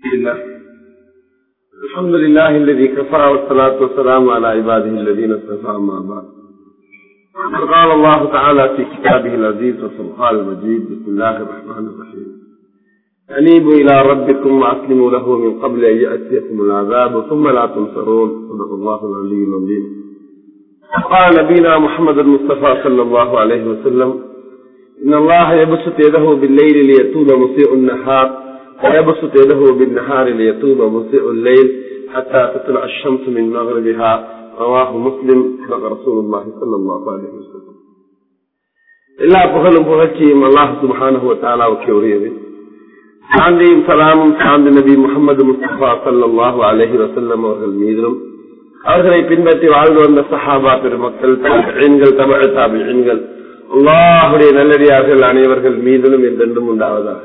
الله الحمد لله الذي كفى والصلاة والسلام على عباده الذين اصطفى أما بعد قال الله تعالى في كتابه العزيز والسلطان المجيد بسم الله الرحمن الرحيم أنيبوا إلى ربكم وأسلموا له من قبل أن يأتيكم العذاب ثم لا تنصرون صدق الله العلي العظيم قال نبينا محمد المصطفى صلى الله عليه وسلم إن الله يبسط يده بالليل ليتوب مسيء النهار ويبسط يده بالنهار ليتوب مسيء الليل حتى تطلع الشمس من مغربها رواه مسلم صدق رسول الله صلى الله عليه وسلم எல்லா புகழும் புகழ்ச்சியும் அல்லாஹ் சுபஹானஹு தாலாவுக்கு உரியது சாந்தியும் சலாமும் சாந்தி நபி முகமது முஸ்தபா சல்லாஹு அலஹி வசல்லம் அவர்கள் மீதும் அவர்களை பின்பற்றி வாழ்ந்து வந்த சஹாபா பெருமக்கள் தாபிகள் தமிழ் தாபிகள் அல்லாஹுடைய நல்லடியார்கள் அனைவர்கள் மீதிலும் என்றென்றும் உண்டாவதாக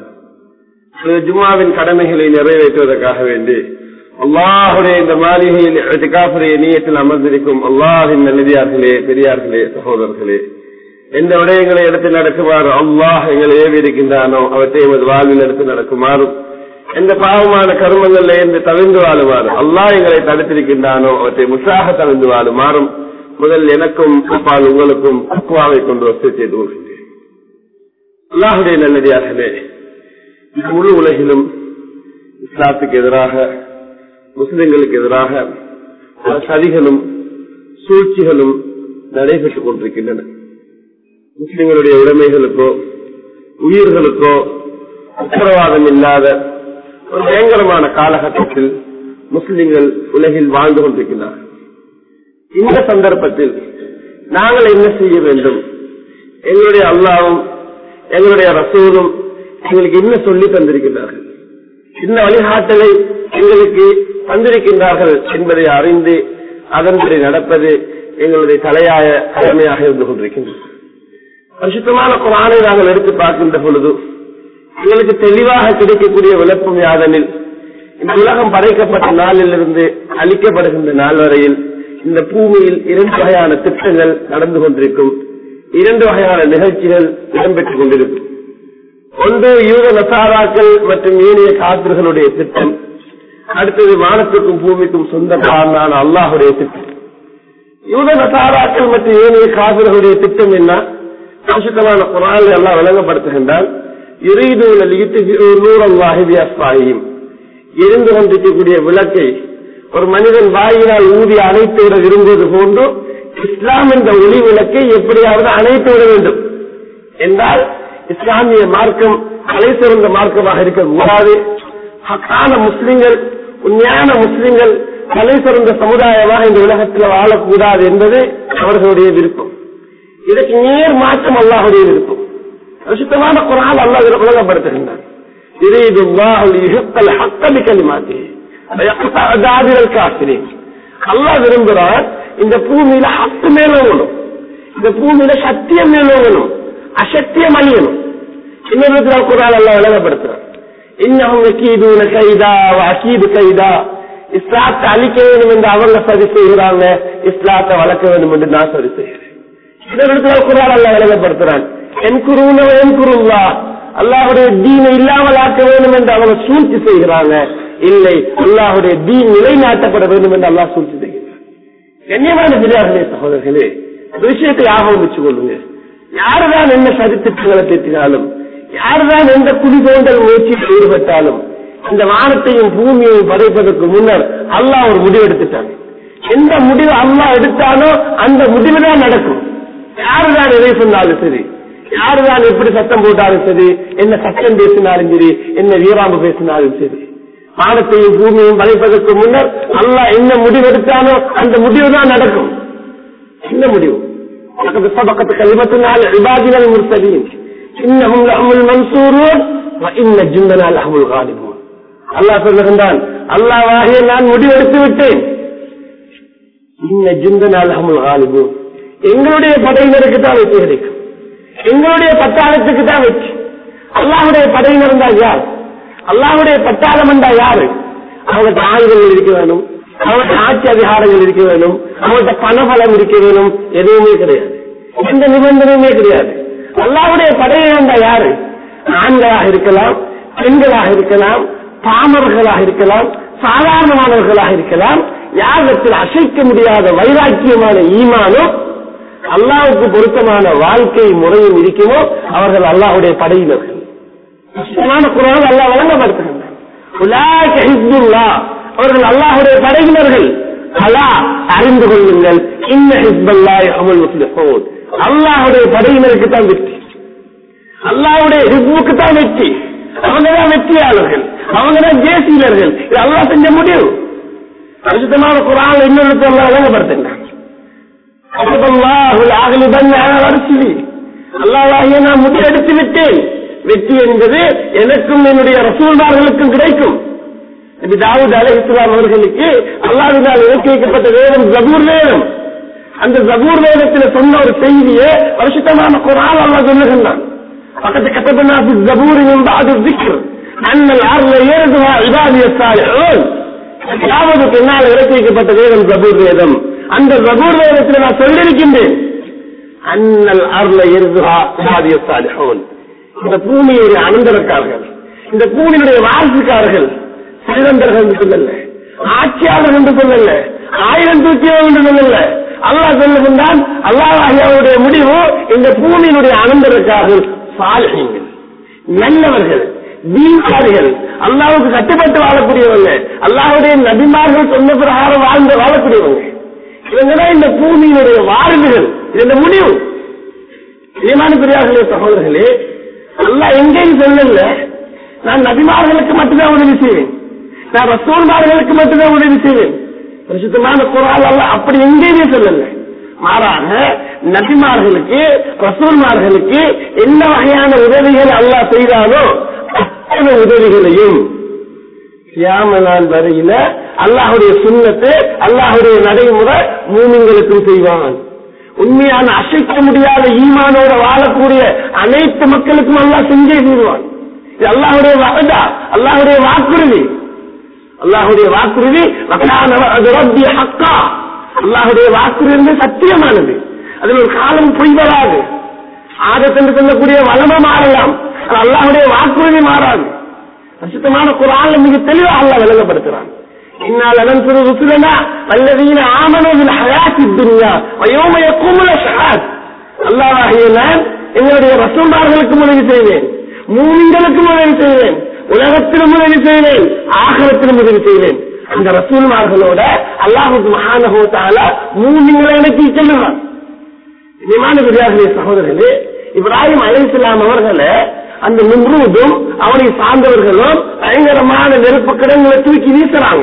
ஜுமாவின் கடமைகளை நிறைவேற்றுவதற்காக வேண்டி அல்லாஹுடைய இந்த மாளிகையில் எதிர்காப்புடைய நீயத்தில் அமர்ந்திருக்கும் அல்லாஹின் நல்லடியார்களே பெரியார்களே சகோதரர்களே எந்த விடயங்களை எடுத்து நடக்குமாறு அல்லாஹ் எங்களை ஏவி இருக்கின்றானோ அவற்றை எமது வாழ்வில் எடுத்து நடக்குமாறும் எந்த பாவமான கருமங்கள்ல இருந்து தவிர்ந்து வாழுமாறு அல்லாஹ் எங்களை தடுத்திருக்கின்றானோ அவற்றை முற்றாக தவிர்ந்து வாழுமாறும் முதல் எனக்கும் அப்பால் உங்களுக்கும் அக்குவாவை கொண்டு வசதி செய்து கொள்கின்றேன் அல்லாஹுடைய நல்லடியார்களே முழு உலகிலும் இஸ்லாத்துக்கு எதிராக முஸ்லிம்களுக்கு எதிராக பல சதிகளும் சூழ்ச்சிகளும் நடைபெற்றுக் கொண்டிருக்கின்றன முஸ்லிம்களுடைய உடைமைகளுக்கோ உயிர்களுக்கோ உத்தரவாதம் இல்லாத ஒரு பயங்கரமான காலகட்டத்தில் முஸ்லிம்கள் உலகில் வாழ்ந்து கொண்டிருக்கிறார்கள் இந்த சந்தர்ப்பத்தில் நாங்கள் என்ன செய்ய வேண்டும் எங்களுடைய அல்லாவும் எங்களுடைய ரசூலும் எங்களுக்கு என்ன சொல்லி தந்திருக்கின்றார்கள் இந்த வழிகாட்டலை எங்களுக்கு தந்திருக்கின்றார்கள் என்பதை அறிந்து அதன்படி நடப்பது எங்களுடைய தலையாய கடமையாக இருந்து கொண்டிருக்கின்றது பரிசுத்தமான குரானை நாங்கள் எடுத்து பார்க்கின்ற பொழுது எங்களுக்கு தெளிவாக கிடைக்கக்கூடிய விளக்கம் யாதனில் இந்த உலகம் படைக்கப்பட்ட நாளிலிருந்து அளிக்கப்படுகின்ற நாள் வரையில் இந்த பூமியில் இரண்டு வகையான திட்டங்கள் நடந்து கொண்டிருக்கும் இரண்டு வகையான நிகழ்ச்சிகள் இடம்பெற்றுக் கொண்டிருக்கும் ஒன்று யூத நசாராக்கள் மற்றும் ஏனைய காத்திர்களுடைய திட்டம் அடுத்தது வானத்துக்கும் பூமிக்கும் சொந்தமான அல்லாஹுடைய திட்டம் யூத நசாராக்கள் மற்றும் ஏனைய காவிர்களுடைய திட்டம் என்ன பரிசுத்தமான குரான் எல்லாம் விளங்கப்படுத்துகின்றால் எரிந்து கொண்டிருக்கக்கூடிய விளக்கை ஒரு மனிதன் வாயினால் ஊதி அணைத்து விட விரும்புவது போன்று இஸ்லாம் என்ற ஒளி விளக்கை எப்படியாவது அணைத்து விட வேண்டும் என்றால் இஸ்லாமிய மார்க்கம் கலை சிறந்த மார்க்கமாக இருக்கக்கூடாது ஹக்கான முஸ்லிம்கள் உண்மையான முஸ்லிம்கள் கலை சிறந்த சமுதாயமாக இந்த உலகத்தில் வாழக்கூடாது என்பது அவர்களுடைய விருப்பம் இதற்கு நேர் மாற்றம் அல்லாஹுடைய விருப்பம் சுத்தமான குரால் அல்லாஹ் விளங்கப்படுத்துகின்றான் அல்லா விரும்புகிறார் இந்த பூமியில ஹத்து மேலோகணும் இந்த பூமியில சத்தியம் மேலோகணும் அசத்தியம் அழியணும் இன்னொரு குரால் அல்ல விளங்கப்படுத்துறார் இன்னும் கீதூன கைதா அகீது கைதா இஸ்லாத்தை அழிக்க வேண்டும் என்று அவங்க சரி செய்கிறாங்க இஸ்லாத்தை வளர்க்க வேண்டும் என்று நான் சரி செய்கிறேன் இன்னொரு குரால் அல்ல விளங்கப்படுத்துறான் என் குருவன என் குருவா அல்லாஹுடைய தீனை இல்லாமல் ஆக்க வேண்டும் என்று அவங்க சூழ்ச்சி செய்கிறாங்க இல்லை அல்லாஹுடைய தீன் நிலைநாட்டப்பட வேண்டும் என்று அல்லாஹ் சூழ்ச்சி செய்கிறார் கண்ணியமான பிரியார்களே சகோதரர்களே விஷயத்தை ஞாபகம் வச்சு கொள்ளுங்க யாருதான் என்ன சதித்திட்டங்களை பேசினாலும் யாருதான் எந்த குடிதோண்டல் முயற்சியில் ஈடுபட்டாலும் இந்த வானத்தையும் பூமியையும் படைப்பதற்கு முன்னர் அல்லாஹ் ஒரு முடிவு எடுத்துட்டாங்க எந்த முடிவு அல்லாஹ் எடுத்தானோ அந்த முடிவு தான் நடக்கும் யாருதான் எதை சொன்னாலும் சரி யாருதான் எப்படி சத்தம் போட்டாலும் சரி என்ன சட்டம் பேசினாலும் சரி என்ன வீராம்பு பேசினாலும் சரி வானத்தையும் பூமியையும் படைப்பதற்கு முன்னர் அல்லாஹ் என்ன முடிவு எடுத்தானோ அந்த முடிவு தான் நடக்கும் என்ன முடிவு سبقت كلمتنا لعبادنا المرسلين انهم لهم المنصورون وان جندنا لهم الغالبون அல்லாஹ் சொல்லுகின்றான் அல்லாஹ் நான் முடிவெடுத்து விட்டேன் இன்ன ஜிந்தனா லஹமுல் காலிபூன் எங்களுடைய படையினருக்கு தான் வெற்றி கிடைக்கும் எங்களுடைய பட்டாளத்துக்கு தான் வெற்றி அல்லாஹுடைய படையினர் என்றால் யார் அல்லாஹுடைய பட்டாளம் என்றால் யாரு அவங்களுக்கு ஆயுதங்கள் இருக்க வேணும் அவங்களுக்கு ஆட்சி அதிகாரங்கள் இருக்க வேணும் அவங்கள்ட்ட பணபலம் இருக்க வேணும் எதுவுமே கிடையாது எந்த நிபந்தனையுமே கிடையாது அல்லாவுடைய படையை என்றால் யாரு ஆண்களாக இருக்கலாம் பெண்களாக இருக்கலாம் பாமர்களாக இருக்கலாம் சாதாரணமானவர்களாக இருக்கலாம் யாகத்தில் அசைக்க முடியாத வைராக்கியமான ஈமானும் அல்லாவுக்கு பொருத்தமான வாழ்க்கை முறையும் இருக்குமோ அவர்கள் அல்லாஹுடைய படையினர்கள் குரான் அல்லாஹ் வழங்கப்படுத்துகின்றனர் உலாக ஹிஸ்புல்லா அவர்கள் அல்லாஹுடைய படையினர்கள் அலா அறிந்து கொள்ளுங்கள் இன்ன ஹிஸ்பல்லாய் அமல் முஸ்லிஹூன் அல்லாஹுடைய படையினருக்கு தான் வெற்றி அல்லாஹுடைய ஹிஸ்புக்கு தான் வெற்றி அவங்க தான் வெற்றியாளர்கள் அவங்க தான் ஜேசியர்கள் இது அல்லாஹ் செஞ்ச முடிவு பரிசுத்தமான குரான் இன்னொரு அல்லாஹ் வழங்கப்படுத்துகிறான் அல்லாஹ் நான் முடிவெடுத்து விட்டேன் வெற்றி என்பது எனக்கும் என்னுடைய ரசூல்மார்களுக்கும் கிடைக்கும் நபி தாவூத் அலை இஸ்லாம் அவர்களுக்கு அல்லாவினால் இறக்கி வைக்கப்பட்ட வேதம் ஜபூர் வேதம் அந்த ஜபூர் வேதத்தில் சொன்ன ஒரு செய்தியை வருஷத்தமான குரான் அல்லா சொல்லுகின்றான் பக்கத்து கட்டப்பனா ஜபூரின் பாது திக்ர் அண்ணல் ஆறுல ஏறுதுவா இதாதிய சாலிஹூன் அதாவது பின்னால் இறக்கி வைக்கப்பட்ட வேதம் ஜபூர் வேதம் அந்த ஜபூர் வேதத்தில் நான் சொல்லியிருக்கின்றேன் அண்ணல் அருள எருதுஹா இதாதிய சாலிஹூன் இந்த பூமியுடைய அனந்தரக்காரர்கள் இந்த பூமியினுடைய வாரிசுக்காரர்கள் செல்வந்தர்கள் என்று சொல்லல ஆட்சியாளர் என்று சொல்லல ஆயிரம் தூக்கியவர் என்று சொல்லல அல்லாஹ் சொல்லுகின்றான் அல்லாஹ் ஐயாவுடைய முடிவு இந்த பூமியினுடைய அனந்தரக்காரர்கள் சாலைகள் நல்லவர்கள் தீன்காரிகள் அல்லாவுக்கு கட்டுப்பட்டு வாழக்கூடியவங்க அல்லாவுடைய நபிமார்கள் சொன்ன பிரகாரம் வாழ்ந்து வாழக்கூடியவங்க இவங்கதான் இந்த பூமியினுடைய வாழ்வுகள் இது இந்த முடிவு ஈமான பெரியார்களே சகோதரர்களே அல்லாஹ் எங்கேயும் சொல்லல நான் நபிமார்களுக்கு மட்டும்தான் உதவி செய்வேன் நான் ரசூல்மார்களுக்கு மட்டும்தான் உதவி செய்வேன் பரிசுத்தமான குரால் அல்ல அப்படி எங்கேயுமே சொல்லல மாறாக நபிமார்களுக்கு ரசூல்மார்களுக்கு என்ன வகையான உதவிகள் அல்லாஹ் செய்தாலோ அத்தனை உதவிகளையும் சியாமலான் வரையில அல்லாஹுடைய சுண்ணத்து அல்லாஹுடைய நடைமுறை மூமிங்களுக்கும் செய்வான் உண்மையான அசைக்க முடியாத ஈமானோட வாழக்கூடிய அனைத்து மக்களுக்கும் அல்லாஹ் செஞ்சே தீர்வான் இது அல்லாஹுடைய வகதா அல்லாஹுடைய வாக்குறுதி அல்லாஹுடைய வாக்குறுதி ஹக்கா அல்லாஹுடைய வாக்குறுதி சத்தியமானது அதில் ஒரு காலம் பொய் வராது ஆதத்தென்று சொல்லக்கூடிய வளம மாறலாம் அல்லாஹுடைய வாக்குறுதி மாறாது பிரசித்தமான குரான் மிக தெளிவாக அல்ல விளங்கப்படுத்துறான் إنا لننصر رسلنا والذين آمنوا بالحياة الدنيا ويوم يقوم الأشهاد الله நான் எங்களுடைய ரசூல்மார்களுக்கும் உதவி செய்வேன் மூமிங்களுக்கும் உதவி செய்வேன் உலகத்திலும் உதவி செய்வேன் ஆகலத்திலும் உதவி செய்வேன் அந்த ரசூல்மார்களோட அல்லாஹு மகானகோத்தால மூமிங்களை இணைக்கி செல்லுவான் இனிமான விதியார்களே சகோதரர்களே இப்ராஹிம் அலிஸ்லாம் அவர்களை அந்த நிம்ரூதும் அவனை சார்ந்தவர்களும் பயங்கரமான நெருப்பு கிடங்களை தூக்கி வீசுறாங்க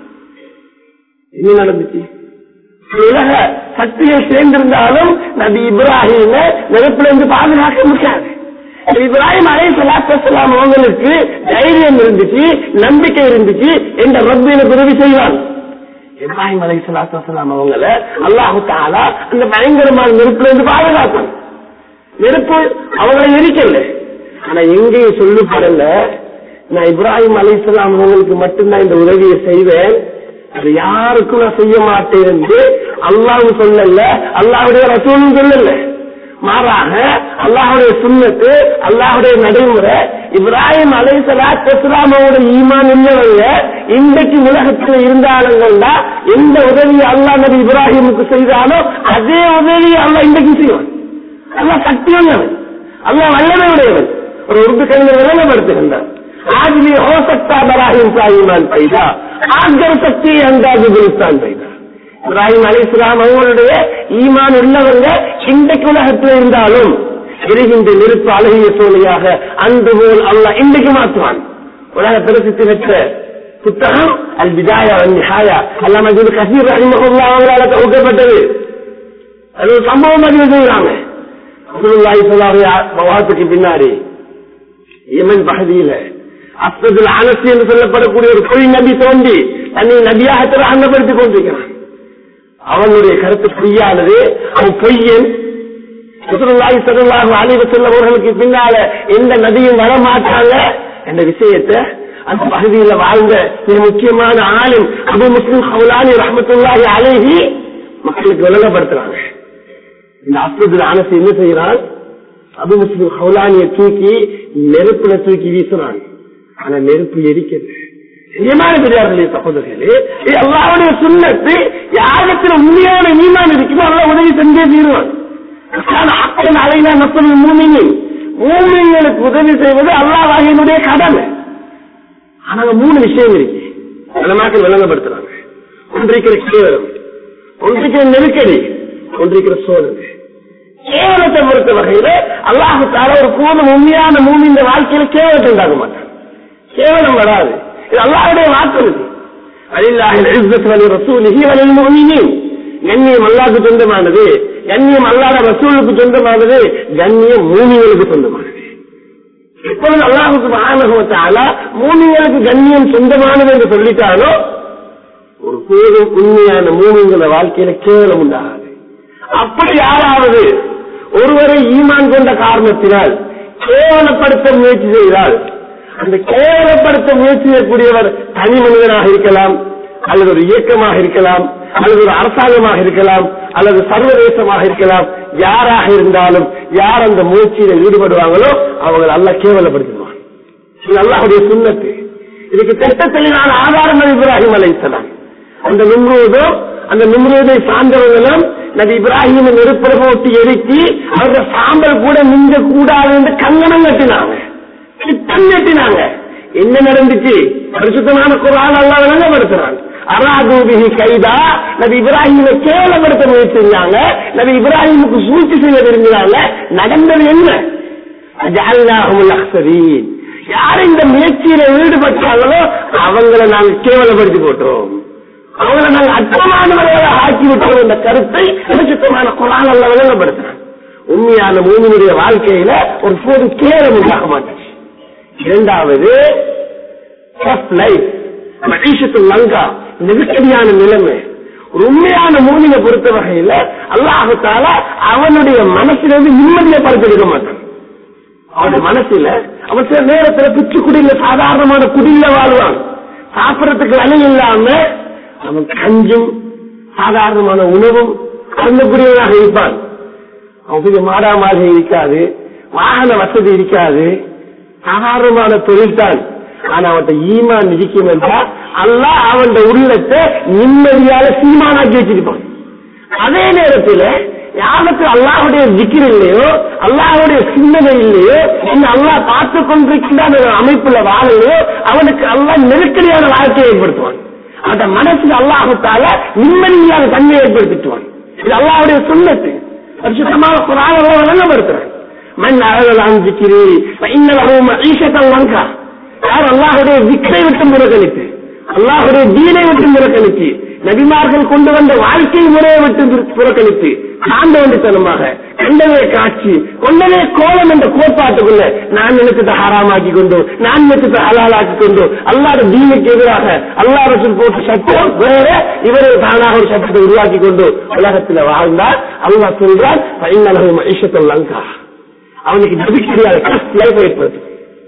என்ன நடந்துச்சு உலக சக்தியை சேர்ந்திருந்தாலும் நபி இப்ராஹிம நெருப்புல இருந்து பாதுகாக்க முடியாது இப்ராஹிம் அலை சலாத்தலாம் அவங்களுக்கு தைரியம் இருந்துச்சு நம்பிக்கை இருந்துச்சு என்ற ரப்பு எனக்கு உதவி செய்வான் இப்ராஹிம் அலை சலாத்தலாம் அவங்கள அல்லாஹு தாலா அந்த பயங்கரமான நெருப்புல இருந்து பாதுகாப்பான் நெருப்பு அவங்களை எரிக்கல ஆனா எங்கேயும் சொல்லு பாருங்க நான் இப்ராஹிம் அலி இஸ்லாம் அவங்களுக்கு மட்டும்தான் இந்த உதவியை செய்வேன் அது யாருக்கும் நான் செய்ய மாட்டேன் என்று அல்லாவும் சொல்லல அல்லாவுடைய ரசூலும் சொல்லல மாறாக அல்லாஹுடைய சுண்ணத்து அல்லாஹுடைய நடைமுறை இப்ராஹிம் அலை சலாத் இஸ்லாமோட ஈமான் இல்லவங்க இன்றைக்கு உலகத்தில் இருந்தாலுங்கள்னா எந்த உதவியை அல்லா நபி இப்ராஹிமுக்கு செய்தாலோ அதே உதவியை அல்லா இன்றைக்கு செய்வான் அல்லா சக்தியுள்ளவன் அல்லா வல்லமை உடையவன் ஒரு உருது கலைஞர் விளங்கப்படுத்துகின்றார் ஆஜ்மி ஹோ சக்தா பராஹிம் சாயிமான் பைதா ஆகர் சக்தி அந்தாஜு குலிஸ்தான் பைதா இப்ராஹிம் அலி இஸ்லாம் அவங்களுடைய ஈமான் உள்ளவங்க இன்றைக்கு உலகத்தில் இருந்தாலும் எரிகின்ற நெருப்பு அழகிய சோழியாக அன்று போல் அல்ல இன்றைக்கு மாற்றுவான் உலக பிரசித்தி பெற்ற புத்தகம் அல் பிதாயா நிஹாயா அல்லாம இது கசீர் ரஹிமஹுல்லா அவங்களால தொகுக்கப்பட்டது அது ஒரு சம்பவம் பதிவு செய்யறாங்க அப்துல்லாஹி சொல்லாஹு மவாத்துக்கு பின்னாடி யமன் பகுதியில அஸ்ததுல் அனசி என்று சொல்லப்படக்கூடிய ஒரு பொய் நபி தோன்றி தன்னை நபியாக திராண்டப்படுத்திக் கொண்டிருக்கிறான் அவனுடைய கருத்து பொய்யானது அவன் பொய்யன் சுற்றுலாய் சதுல்லாக அழிவு செல்லவர்களுக்கு பின்னால எந்த நதியும் வர மாட்டாங்க என்ற விஷயத்தை அந்த பகுதியில் வாழ்ந்த மிக முக்கியமான ஆளும் அபு முஸ்லிம் ஹவுலானி ரஹமத்துல்லாஹி அழகி மக்களுக்கு விளங்கப்படுத்துறாங்க இந்த அஸ்வதுல் அனசு என்ன செய்யறான் அபு முஸ்லிம் ஹவுலானிய தூக்கி நெருப்புல தூக்கி வீசுறான் ஆனா நெருப்பு எரிக்கிறது ஈமான பெரியார்களே சகோதரர்களே இது அல்லாவுடைய சுண்ணத்து யாரிடத்தில் உண்மையான ஈமான் இருக்குமோ அல்ல உதவி செஞ்சே தீருவான் அக்கன் அலைனா மக்கள் மூமினின் மூமிங்களுக்கு உதவி செய்வது அல்லாஹினுடைய கடமை ஆனா மூணு விஷயம் இருக்கு மக்கள் விளங்கப்படுத்துறாங்க ஒன்றிருக்கிற கேவலம் ஒன்றிருக்கிற நெருக்கடி ஒன்றிருக்கிற சோதனை கேவலத்தை பொறுத்த வகையில அல்லாஹு தால ஒரு கூடும் உண்மையான மூமி இந்த வாழ்க்கையில கேவலத்தை உண்டாக மாட்டான் கேவலம் வராது இது அல்லாஹுடைய வாக்கு இது கண்ணியம் அல்லாஹுக்கு சொந்தமானது கண்ணியம் அல்லாத ரசூலுக்கு சொந்தமானது கண்ணியம் மூமிகளுக்கு சொந்தமானது எப்பொழுது அல்லாஹுக்கு மகானகத்தால மூமிகளுக்கு கண்ணியம் சொந்தமானது என்று சொல்லிட்டாலோ ஒரு பேரும் உண்மையான மூமிங்கள வாழ்க்கையில கேவலம் உண்டாகாது அப்படி யாராவது ஒருவரை ஈமான் கொண்ட காரணத்தினால் கேவலப்படுத்த முயற்சி செய்தால் அந்த கேவலப்படுத்த முயற்சி செய்யக்கூடியவர் தனி மனிதனாக இருக்கலாம் அல்லது ஒரு இயக்கமாக இருக்கலாம் அல்லது ஒரு அரசாங்கமாக இருக்கலாம் அல்லது சர்வதேசமாக இருக்கலாம் யாராக இருந்தாலும் யார் அந்த முயற்சியில ஈடுபடுவாங்களோ அவங்க நல்லா கேவலப்படுத்திடுவாங்க இது அல்லாஹுடைய சுண்ணத்து இதுக்கு திட்ட தெளிவான ஆதாரங்கள் இப்ராஹிம் அலைசலாம் அந்த நிம்ரூதும் அந்த நிம்ரூதை சார்ந்தவர்களும் நபி இப்ராஹிம் நெருப்பில் போட்டு எரிக்கி அவர்கள் சாம்பல் கூட மிஞ்ச கூடாது என்று கங்கணம் கட்டினாங்க திட்டம் கட்டினாங்க என்ன நடந்துச்சு பரிசுத்தமான குரான் எல்லாம் விளங்கப்படுத்துறாங்க அராதூபிகி கைதா நபி இப்ராஹிமை கேவலப்படுத்த முயற்சி செஞ்சாங்க நபி இப்ராஹிமுக்கு சூழ்ச்சி செய்ய விரும்பினாங்க நடந்தது என்ன அஜாலினாகுமுல் அக்சரீன் யார் இந்த முயற்சியில ஈடுபட்டாங்களோ அவங்கள நாங்கள் கேவலப்படுத்தி போட்டோம் அவங்கள நாங்கள் அற்பமானவர்களை ஆக்கி விட்டோம் என்ற கருத்தை பரிசுத்தமான குரான் எல்லாம் விளங்கப்படுத்துறாங்க உண்மையான மூமினுடைய வாழ்க்கையில ஒரு போது கேவலம் உண்டாக மாட்டாங்க இரண்டாவது லங்கா நெருக்கடியான நிலைமை ஒரு உண்மையான மூலிகை பொறுத்த வகையில அல்லாஹால அவனுடைய மனசிலிருந்து நிம்மதியை படுத்திருக்க மாட்டான் அவன் மனசுல அவன் சில நேரத்துல பிச்சு குடியில சாதாரணமான குடியில வாழ்வான் சாப்பிடறதுக்கு வழி இல்லாம அவன் கஞ்சும் சாதாரணமான உணவும் அருந்தக்கூடியவனாக இருப்பான் அவன் கொஞ்சம் மாடா மாதிரி இருக்காது வாகன வசதி இருக்காது சாதாரணமான தொழில் தான் ஆனா அவன்கிட்ட ஈமான் இருக்கும் என்றால் அல்ல அவன் உள்ளத்தை நிம்மதியால சீமானாக்கி வச்சிருப்பான் அதே நேரத்தில் யாருக்கு அல்லாஹுடைய திக்கிர் இல்லையோ அல்லாஹுடைய சிந்தனை இல்லையோ என்ன அல்லாஹ் பார்த்து கொண்டிருக்கின்ற அமைப்புல வாழையோ அவனுக்கு அல்லா நெருக்கடியான வாழ்க்கையை ஏற்படுத்துவான் அந்த மனசுக்கு அல்லாஹத்தால நிம்மதியான தன்மை ஏற்படுத்திட்டுவான் இது அல்லாஹுடைய சுண்ணத்து பரிசுத்தமான குரான விளங்கப்படுத்துறேன் மண் அழகலாம் திக்கிறி இன்னும் ஈசத்தம் வங்கா யார் அல்லாஹுடைய விக்கரை விட்டு முறக்கணித்து அல்லாஹுடைய தீனை விட்டு முறக்கணித்து நபிமார்கள் கொண்டு வந்த வாழ்க்கை முறையை விட்டு புறக்கணித்து சார்ந்த வேண்டித்தனமாக கண்டவே காட்சி கொண்டவே கோலம் என்ற கோட்பாட்டுக்குள்ள நான் நினைச்சதை ஹராமாக்கி கொண்டு நான் நினைச்சதை ஹலாலாக்கி கொண்டு அல்லாத தீனுக்கு எதிராக அல்லா ரசூல் போட்ட சட்டம் வேற இவரை தானாக ஒரு சட்டத்தை உருவாக்கி கொண்டு உலகத்தில் வாழ்ந்தால் அல்லாஹ் சொல்றான் பைனலகு மகிஷத்தில் லங்கா அவனுக்கு நபிக்கடியாக லைஃப் ஏற்படுத்தும்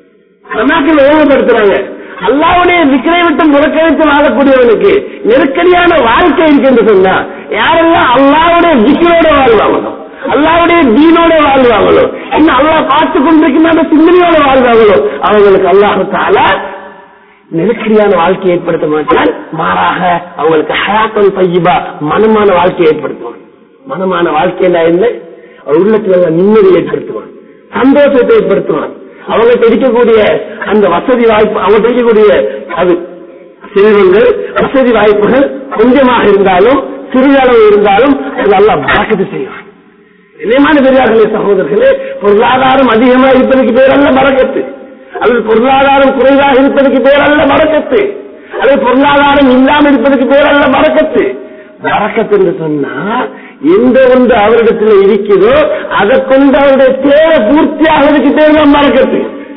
நமக்கு வேகப்படுத்துறாங்க அல்லாவுடைய விக்கிரை விட்டு முறக்கழித்து வாழக்கூடியவனுக்கு நெருக்கடியான வாழ்க்கை இருக்கு என்று சொன்னா யாரெல்லாம் அல்லாவுடைய விக்கிரோட வாழ்வாங்களோ அல்லாவுடைய தீனோட வாழ்வாங்களோ என்ன அல்லா பார்த்து கொண்டிருக்கின்ற அந்த சிந்தனையோட வாழ்வாங்களோ அவங்களுக்கு அல்லாஹால நெருக்கடியான வாழ்க்கை ஏற்படுத்த மாட்டான் மாறாக அவங்களுக்கு ஹயாத்தம் பையபா மனமான வாழ்க்கையை ஏற்படுத்துவான் மனமான வாழ்க்கை என்ன உள்ளத்துல நிம்மதி ஏற்படுத்துவான் சந்தோஷத்தை ஏற்படுத்துவான் அவங்க இருக்கக்கூடிய அந்த வசதி வாய்ப்பு அவங்க இருக்கக்கூடிய அது செல்வங்கள் வசதி வாய்ப்புகள் கொஞ்சமாக இருந்தாலும் சிறிதளவு இருந்தாலும் அது நல்லா பறக்கத்து செய்வான் இணையமான பெரியார்களே சகோதரர்களே பொருளாதாரம் அதிகமா இருப்பதற்கு பேர் அல்ல பறக்கத்து அல்லது பொருளாதாரம் குறைவாக இருப்பதற்கு பேர் அல்ல பறக்கத்து அல்லது பொருளாதாரம் இல்லாமல் இருப்பதற்கு பேர் அல்ல பறக்கத்து பறக்கத்து என்று சொன்னா எந்த ஒன்று அவரிடத்தில் இருக்கிறதோ அதை கொண்டு அவருடைய தேவை பூர்த்தியாகிறதுக்கு பேர் தான் பறக்கத்து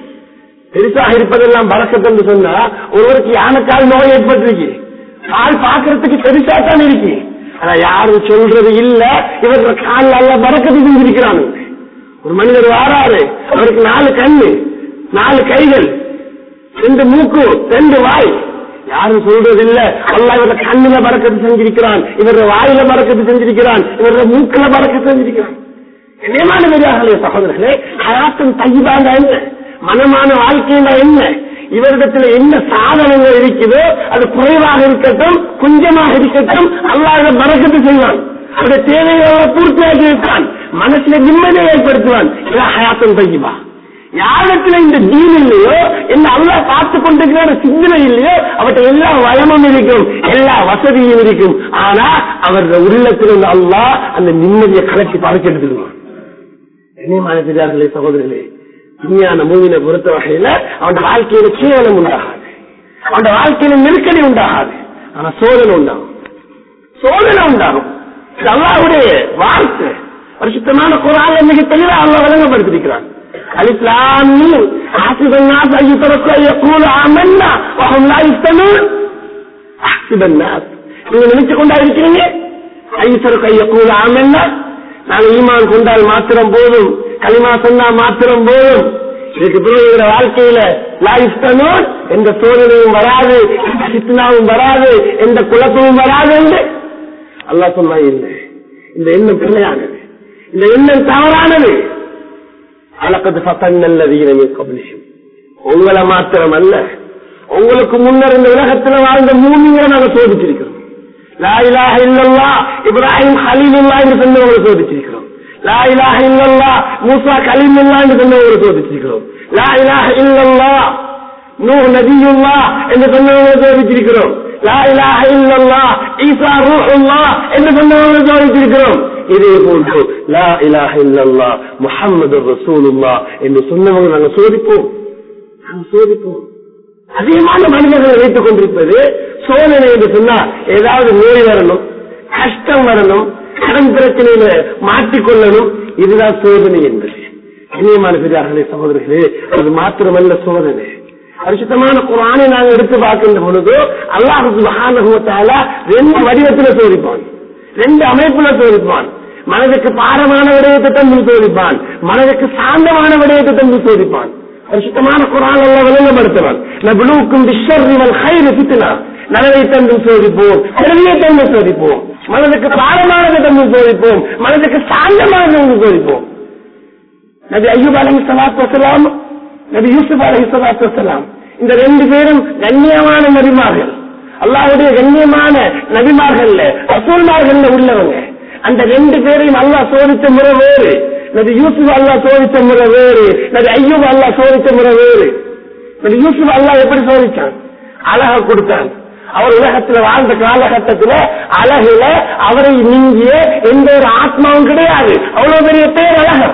பெருசாக இருப்பதெல்லாம் பறக்கத்து என்று சொன்னா ஒருவருக்கு யானைக்கால் நோய் ஏற்பட்டிருக்கு கால் பாக்குறதுக்கு பெருசா தான் இருக்கு ஆனா யாரும் சொல்றது இல்ல இவர்கள் கால் நல்ல பறக்கத்து செஞ்சிருக்கிறாங்க ஒரு மனிதர் வாராரு அவருக்கு நாலு கண்ணு நாலு கைகள் ரெண்டு மூக்கு ரெண்டு வாய் யாரும் சொல்றது இல்ல அல்லா இவர கண்ணுல பறக்கத்து செஞ்சிருக்கிறான் இவர வாயில பறக்கத்து செஞ்சிருக்கிறான் இவர மூக்குல பறக்கத்து செஞ்சிருக்கிறான் என்னமான பெரியார்களே சகோதரர்களே ஹயாத்தம் தையிபாண்டா என்ன மனமான வாழ்க்கையில என்ன இவரிடத்தில் என்ன சாதனங்கள் இருக்குதோ அது குறைவாக இருக்கட்டும் கொஞ்சமாக இருக்கட்டும் அல்லாத மறக்கத்து செய்வான் அவருடைய தேவைகளை பூர்த்தியாக்கி வைப்பான் மனசுல நிம்மதியை ஏற்படுத்துவான் ஹயாத்தம் பையவா யாரிடத்துல இந்த தீன் இல்லையோ என்ன அல்லா பார்த்து கொண்டிருக்கிற சிந்தனை இல்லையோ அவர்கிட்ட எல்லா வயமும் இருக்கும் எல்லா வசதியும் இருக்கும் ஆனா அவருடைய உள்ளத்தில் இருந்த அல்லா அந்த நிம்மதியை கலக்கி பறக்க எடுத்துடுவான் இனிமான பெரியார்களே சகோதரர்களே விஞ்ஞான மூவினை பொறுத்த வகையில அவன் வாழ்க்கையில கேவலம் உண்டாகாது அவன் வாழ்க்கையில நெருக்கடி உண்டாகாது ஆனா சோதனை உண்டாகும் சோதனை உண்டாகும் இது அல்லாவுடைய வார்த்தை பரிசுத்தமான குரான் மிக தெளிவாக அல்ல வழங்கப்படுத்திருக்கிறான் الإسلام حسب الناس أن يتركوا أن يقولوا آمنا وهم لا يفتنون حسب الناس நீங்க நினைச்சு கொண்டா இருக்கிறீங்க ஐசருக்கு ஐயக்கூட ஆமன்னா நாங்க ஈமான் கொண்டால் மாத்திரம் போதும் களிமா சொன்னா மாத்திரம் போதும் இதுக்கு பிறகு வாழ்க்கையில லாயிஸ்தனும் எந்த சோதனையும் வராது எந்த சித்தனாவும் வராது எந்த குழப்பமும் வராது என்று அல்லா சொன்னா இல்லை இந்த எண்ணம் பிள்ளையானது இந்த எண்ணம் தவறானது அலக்கது பத்தன்னல்லதீன கபலிஷம் உங்களை மாத்திரம் அல்ல உங்களுக்கு முன்னர் இந்த உலகத்துல வாழ்ந்த மூமிங்களை நாங்க சோதிச்சிருக்கிறோம் லா இலாஹ இல்லல்லா இப்ராஹிம் ஹலீலுல்லா என்று சொன்னவங்களை சோதிச்சிருக்கிறோம் லா இலாஹ இல்லல்லா மூசா கலீமுல்லா என்று சொன்னவங்களை சோதிச்சிருக்கிறோம் லா இலாஹ இல்லல்லா நூ நபியுல்லா என்று சொன்னவங்களை சோதிச்சிருக்கிறோம் லா இலாஹ இல்லல்லா ஈசா ரூஹுல்லா என்று சொன்னவங்களை சோதிச்சிருக்கிறோம் இதே போன்று லா இலாஹ இல்லல்லா முஹம்மது ரசூலுல்லா என்று சொன்னவங்க நாங்க சோதிப்போம் நாங்க சோதிப்போம் அதிகமான மனிதர்களை வைத்துக் கொண்டிருப்பது சோதனை என்று சொன்னா ஏதாவது நோய் வரணும் கஷ்டம் வரணும் கடன் பிரச்சனையில மாட்டிக்கொள்ளணும் இதுதான் சோதனை என்பது இனியமான பெரியார்களே சகோதரர்களே அது மாத்திரமல்ல சோதனை பரிசுத்தமான குரானை நாங்கள் எடுத்து பார்க்கின்ற பொழுது அல்லாஹு மகானகுவத்தால ரெண்டு வடிவத்துல சோதிப்பான் ரெண்டு அமைப்புல சோதிப்பான் மனதுக்கு பாரமான விடயத்தை தந்து சோதிப்பான் மனதுக்கு சாந்தமான விடயத்தை தந்து சோதிப்பான் பரிசுத்தமான குரான் எல்லாம் விளங்கப்படுத்துவான் நபுலுக்கும் பிஷர்ரிவல் ஹைரு சித்தினா நலவை தந்து சோதிப்போம் கருவியை தந்து சோதிப்போம் மனதுக்கு பாரமானதை தந்து சோதிப்போம் மனதுக்கு சாந்தமானதை தந்து சோதிப்போம் நபி ஐயூப் அலி சலாத்து வசலாம் நபி யூசுப் அலி சலாத்து வசலாம் இந்த ரெண்டு பேரும் கண்ணியமான நபிமார்கள் அல்லாவுடைய கண்ணியமான நபிமார்கள்ல ரசூல்மார்கள்ல உள்ளவங்க அந்த ரெண்டு பேரையும் அல்லாஹ் சோதித்த முறை வேறு நபி யூசுப் அல்லாஹ் சோதித்த முறை வேறு நபி ஐயூப் அல்லாஹ் சோதித்த முறை வேறு நபி யூசுப் அல்லாஹ் எப்படி சோதிச்சான் அழக கொடுத்தான் அவர் உலகத்துல வாழ்ந்த காலகட்டத்துல அழகுல அவரை நீங்கிய எந்த ஒரு ஆத்மாவும் கிடையாது அவ்வளவு பெரிய பேர் அழகம்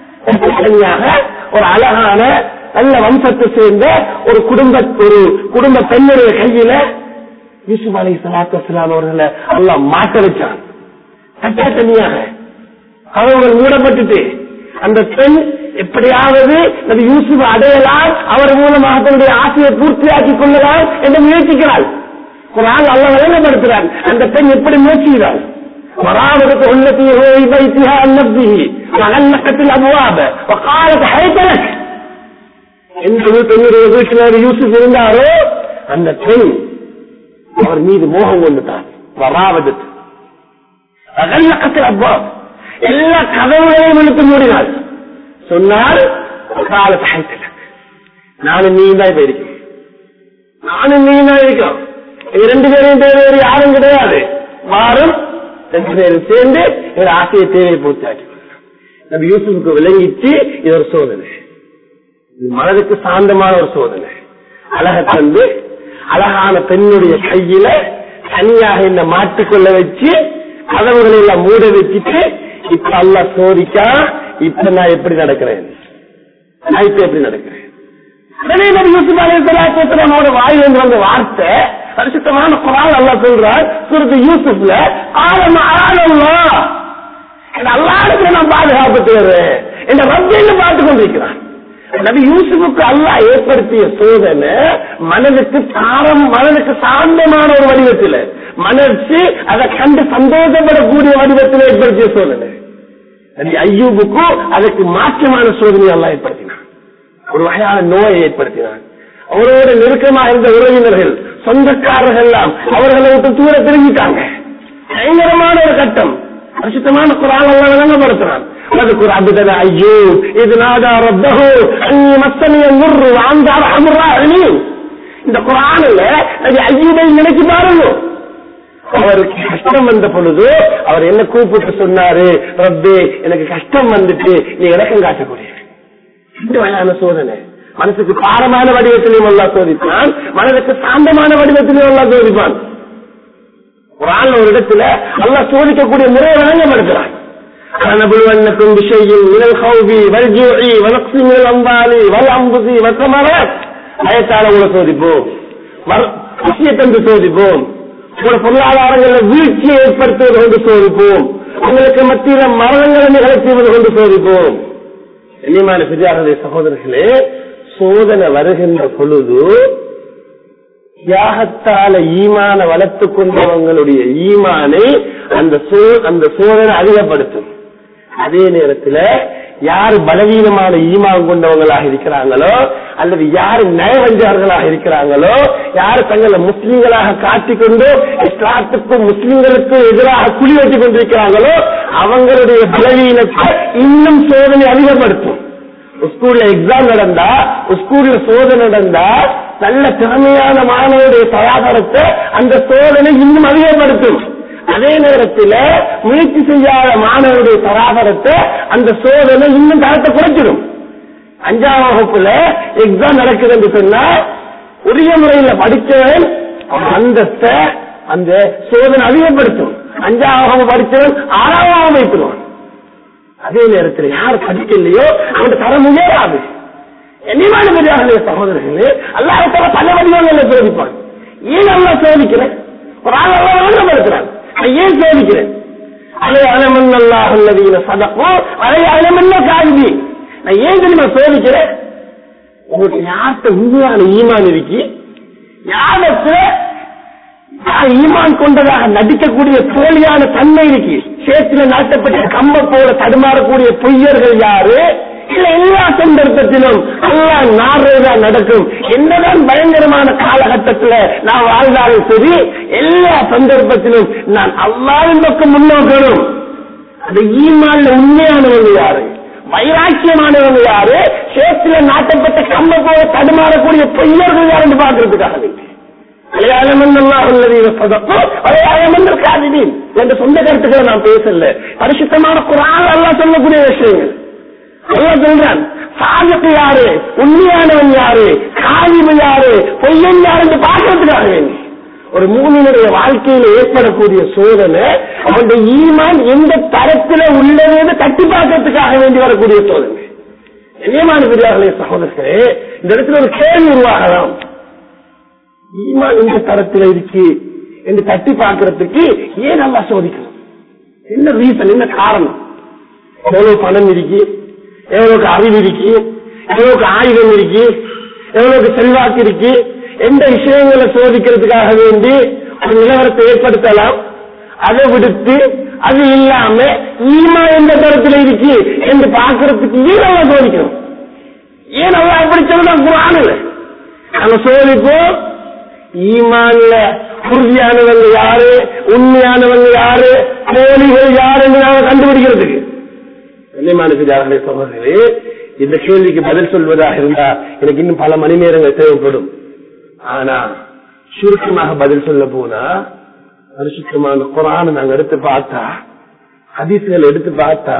தனியாக ஒரு அழகான நல்ல வம்சத்தை சேர்ந்த ஒரு குடும்ப ஒரு குடும்ப பெண்ணுடைய கையில யூசுப் அலி சலாத்து வலாம் அவர்களை அல்ல மாட்ட வச்சான் தட்ட தனியாக அவர்கள் மூடப்பட்டுட்டு அந்த பெண் எப்படியாவது நபி யூசுப் அடையலாம் அவர் மூலமாக தன்னுடைய ஆசையை பூர்த்தியாக்கிக் கொள்ளலாம் என்று முயற்சிக்கிறாள் குரான் அல்ல விளங்கப்படுத்துறான் அந்த பெண் எப்படி முயற்சிக்கிறாள் وراودت التي هو في بيتها عن نفسه وغلقت الابواب وقالت حيث لك எந்த பெண்ணுடைய வீட்டில் யூசுப் இருந்தாரோ அந்த பெண் அவர் மீது மோகம் கொண்டுட்டார் வராவது அகல்லக்கத்தில் அப்பா எல்லா கதவுகளையும் இழுத்து மூடினாள் சொன்னால் காலத்தை அழைத்தல நானும் நீ தான் இப்ப இருக்கேன் நானும் நீ தான் இருக்கோம் இது ரெண்டு பேரும் தேவை யாரும் கிடையாது வாரும் ரெண்டு பேரும் சேர்ந்து ஒரு ஆசையை தேவையை பூர்த்தியாக்கி நம்ம யூசுஃபுக்கு விளங்கிச்சு இது ஒரு சோதனை இது மனதுக்கு சாந்தமான ஒரு சோதனை அழக தந்து அழகான பெண்ணுடைய கையில தனியாக என்ன மாட்டிக்கொள்ள வச்சு கதவுகளை எல்லாம் மூட வச்சுட்டு இப்ப அல்ல சோதிக்கா இப்ப நான் எப்படி நடக்கிறேன் நான் இப்ப எப்படி நடக்கிறேன் உடனே நபி யூசுப் அலைஹிஸ்ஸலாத்தோட வாயிலிருந்து வந்த வார்த்தை பரிசுத்தமான குரான் அல்லா சொல்றார் சுருத்து யூசுப்ல ஆழம் ஆழம்லா அல்லாடுக்கு நான் பாதுகாப்பு தேடுறேன் என்ற ரப்பையில பார்த்து கொண்டிருக்கிறான் நபி யூசுஃபுக்கு அல்லாஹ் ஏற்படுத்திய சோதனை மனதுக்கு சாரம் மனதுக்கு சாந்தமான ஒரு வடிவத்தில் மனர்ச்சி அதை கண்டு சந்தோஷப்படக்கூடிய வடிவத்தில் ஏற்படுத்திய சோதனை நபி ஐயூபுக்கும் அதற்கு மாற்றமான சோதனை எல்லாம் ஏற்படுத்தினான் ஒரு வகையான நோயை ஏற்படுத்தினான் அவரோட நெருக்கமாக இருந்த உறவினர்கள் சொந்தக்காரர்கள் எல்லாம் அவர்களை விட்டு தூர திரும்பிட்டாங்க பயங்கரமான ஒரு கட்டம் பரிசுத்தமான குரான் எல்லாம் விளங்கப்படுத்துறான் واذكر عبدنا ايوب اذ نادى ربه اني مسني الضر وانت ارحم الراحمين இந்த குரானில அது ஐயூபை நினைச்சு பாருங்க அவருக்கு கஷ்டம் வந்த பொழுது அவர் என்ன கூப்பிட்டு சொன்னாரு ரப்பே எனக்கு கஷ்டம் வந்துட்டு நீ இறக்கம் காட்டக்கூடிய இந்த வகையான சோதனை மனசுக்கு பாரமான வடிவத்திலையும் அல்லா சோதிப்பான் மனதுக்கு சாந்தமான வடிவத்திலையும் அல்லா சோதிப்பான் ஒரு ஆள் ஒரு இடத்துல அல்லா சோதிக்கக்கூடிய முறையை வழங்கப்படுகிறான் نبلونكم بشيء من الخوف والجوع ونقص من الأموال والأنفس والثمرات பயத்தால உங்களை சோதிப்போம் விஷயத்தன்று சோதிப்போம் உங்களோட பொருளாதாரங்கள்ல வீழ்ச்சியை ஏற்படுத்துவது கொண்டு சோதிப்போம் உங்களுக்கு மத்தியில மரணங்களை நிகழ்த்துவது கொண்டு சோதிப்போம் கண்ணியமான பெரியாரதை சகோதரர்களே சோதனை வருகின்ற பொழுது தியாகத்தால ஈமான வளர்த்துக் கொண்டவங்களுடைய ஈமானை அந்த சோ- அந்த சோதனை அதிகப்படுத்தும் அதே நேரத்துல யார் பலவீனமான ஈமான் கொண்டவங்களாக இருக்கிறாங்களோ அல்லது யார் நயவஞ்சகர்களாக இருக்கிறாங்களோ யார் தங்களை முஸ்லிம்களாக காட்டிக்கொண்டு இஸ்லாத்துக்கும் முஸ்லிம்களுக்கும் எதிராக குழி வச்சு கொண்டிருக்கிறாங்களோ அவங்களுடைய பலவீனத்தை இன்னும் சோதனை அதிகப்படுத்தும் ஸ்கூல்ல எக்ஸாம் நடந்தா ஸ்கூல்ல சோதனை நடந்தா நல்ல திறமையான மாணவருடைய தயாகரத்தை அந்த சோதனை இன்னும் அதிகப்படுத்தும் அதே நேரத்தில் முயற்சி செய்யாத மாணவருடைய தராதரத்தை அந்த சோதனை இன்னும் தரத்தை குறைச்சிடும் அஞ்சாம் வகுப்புல எக்ஸாம் நடக்குது என்று சொன்னா உரிய முறையில படிச்சவன் அவன் அந்தஸ்தை அந்த சோதனை அதிகப்படுத்தும் அஞ்சாம் வகுப்பு படிச்சவன் ஆறாம் வகுப்பு வைத்துருவான் அதே நேரத்தில் யார் படிக்கலையோ அவன் தரம் உயராது என்னமான பெரியார்களே சகோதரர்களே அல்லாஹால பல வடிவங்களை சோதிப்பான் ஏன் அல்லா சோதிக்கிறேன் ஒரு ஆள் அல்லா வழங்கப்படுத்துறான் நான் ஏன் சோதிக்கிறேன் அலை அலமன் அல்லாஹ் உள்ளதீன சதப்போ அலை அலமன்ன காவிதி நான் ஏன் தெரியுமா சோதிக்கிறேன் உங்களுக்கு யார்கிட்ட உண்மையான ஈமான் இருக்கு யாருக்கு யார் ஈமான் கொண்டதாக நடிக்கக்கூடிய போலியான தன்மை இருக்கு சேத்துல நாட்டப்பட்ட கம்ப போல தடுமாறக்கூடிய பொய்யர்கள் யாரு இல்ல எல்லா சந்தர்ப்பத்திலும் அல்லா நாடுறதுதான் நடக்கும் என்னதான் பயங்கரமான காலகட்டத்துல நான் வாழ்ந்தாலும் சரி எல்லா சந்தர்ப்பத்திலும் நான் அல்லாவின் பக்கம் முன்னோக்கணும் அந்த ஈமான்ல உண்மையானவங்க யாரு வைராக்கியமானவங்க யாரு சேத்துல நாட்டப்பட்ட கம்ப போல தடுமாறக்கூடிய பொய்யர்கள் யாருன்னு பாக்குறதுக்காக வேண்டி என்ற சொந்த கருத்துக்களை நான் பேசல பரிசுத்தமான குரான் எல்லாம் சொல்லக்கூடிய விஷயங்கள் எல்லாம் சொல்றான் சாதத்து யாரு உண்மையானவன் யாரு காவிவு யாரு பொய்யன் யாருன்னு பார்க்கறதுக்காக வேண்டி ஒரு மூமியினுடைய வாழ்க்கையில் ஏற்படக்கூடிய சோதனை அவனுடைய ஈமான் எந்த தரத்துல உள்ளது தட்டி பார்க்கறதுக்காக வேண்டி வரக்கூடிய சோதனை நியமான பெரியார்களே சகோதரர்களே இந்த இடத்துல ஒரு கேள்வி உருவாகலாம் ஈமான் இந்த தரத்தில் இருக்கு என்று தட்டி பார்க்கறதுக்கு ஏன் நல்லா சோதிக்கணும் என்ன ரீசன் என்ன காரணம் எவ்வளவு பணம் இருக்கு எவ்வளவுக்கு அறிவு இருக்கு எவ்வளவுக்கு ஆயுதம் இருக்கு எவ்வளவுக்கு செல்வாக்கு இருக்கு எந்த விஷயங்களை சோதிக்கிறதுக்காக வேண்டி ஒரு நிலவரத்தை ஏற்படுத்தலாம் அதை விடுத்து அது இல்லாம ஈமா எந்த தரத்தில் இருக்கு என்று பார்க்கறதுக்கு ஏன் நல்லா சோதிக்கணும் ஏன் நல்லா அப்படி சொல்லலாம் குரானில் நாங்க சோதிப்போம் ஈமான்ல உறுதியானவங்க யாரு உண்மையானவங்க யாரு போலிகள் யாருன்னு நாங்க கண்டுபிடிக்கிறதுக்கு கண்ணியமான சகோதரே இந்த கேள்விக்கு பதில் சொல்வதாக இருந்தா எனக்கு இன்னும் பல மணி நேரங்கள் தேவைப்படும் ஆனா சுருக்கமாக பதில் சொல்ல போனா பரிசுத்தமான குரான நாங்க எடுத்து பார்த்தா ஹதீசுகள் எடுத்து பார்த்தா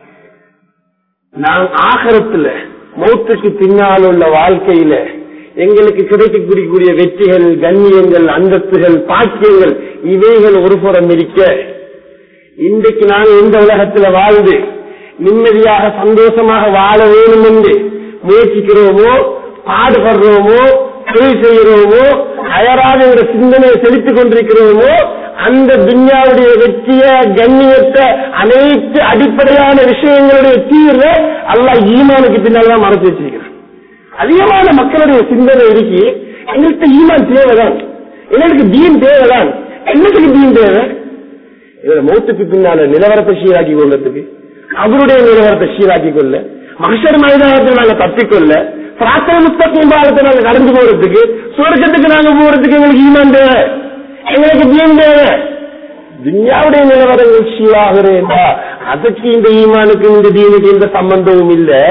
நான் ஆகரத்துல மௌத்துக்கு பின்னால் உள்ள வாழ்க்கையில எங்களுக்கு கிடைக்கக்கூடிய வெற்றிகள் கண்ணியங்கள் அந்தஸ்துகள் பாக்கியங்கள் இவைகள் ஒரு புறம் இருக்க இன்றைக்கு நாங்கள் இந்த உலகத்துல வாழ்ந்து நிம்மதியாக சந்தோஷமாக வாழ வேண்டும் என்று முயற்சிக்கிறோமோ பாடுபடுறோமோ தொழில் செய்கிறோமோ அயராத ஒரு சிந்தனையை செலுத்திக் கொண்டிருக்கிறோமோ அந்த துன்யாவுடைய வெற்றிய கண்ணியத்தை அனைத்து அடிப்படையான விஷயங்களுடைய தீர்வை அல்லா ஈமானுக்கு பின்னால் தான் மறைச்சு வச்சிருக்கிறான் அதிகமான மக்களுடைய சிந்தனை இருக்கு எங்களுக்கு ஈமான் தேவைதான் எங்களுக்கு தீன் தேவைதான் என்னத்துக்கு தீன் தேவை இதோட மௌத்துக்கு பின்னால நிலவரத்தை சீராக்கி கொள்றதுக்கு அவருடைய நிலவரத்தை சீராக்கி கொள்ள மகசர் மைதானத்தை நாங்க தப்பிக்கொள்ள பிரார்த்தனை முஸ்தகம் பாலத்தை நாங்க கடந்து போறதுக்கு சுவர்க்கத்துக்கு நாங்க போறதுக்கு எங்களுக்கு ஈமான் தேவை எங்களுக்கு தீன் தேவை துன்யாவுடைய நிலவரங்கள் சீராகிறேன்டா அதுக்கு இந்த ஈமானுக்கு இந்த தீனுக்கு எந்த சம்பந்தமும் இல்ல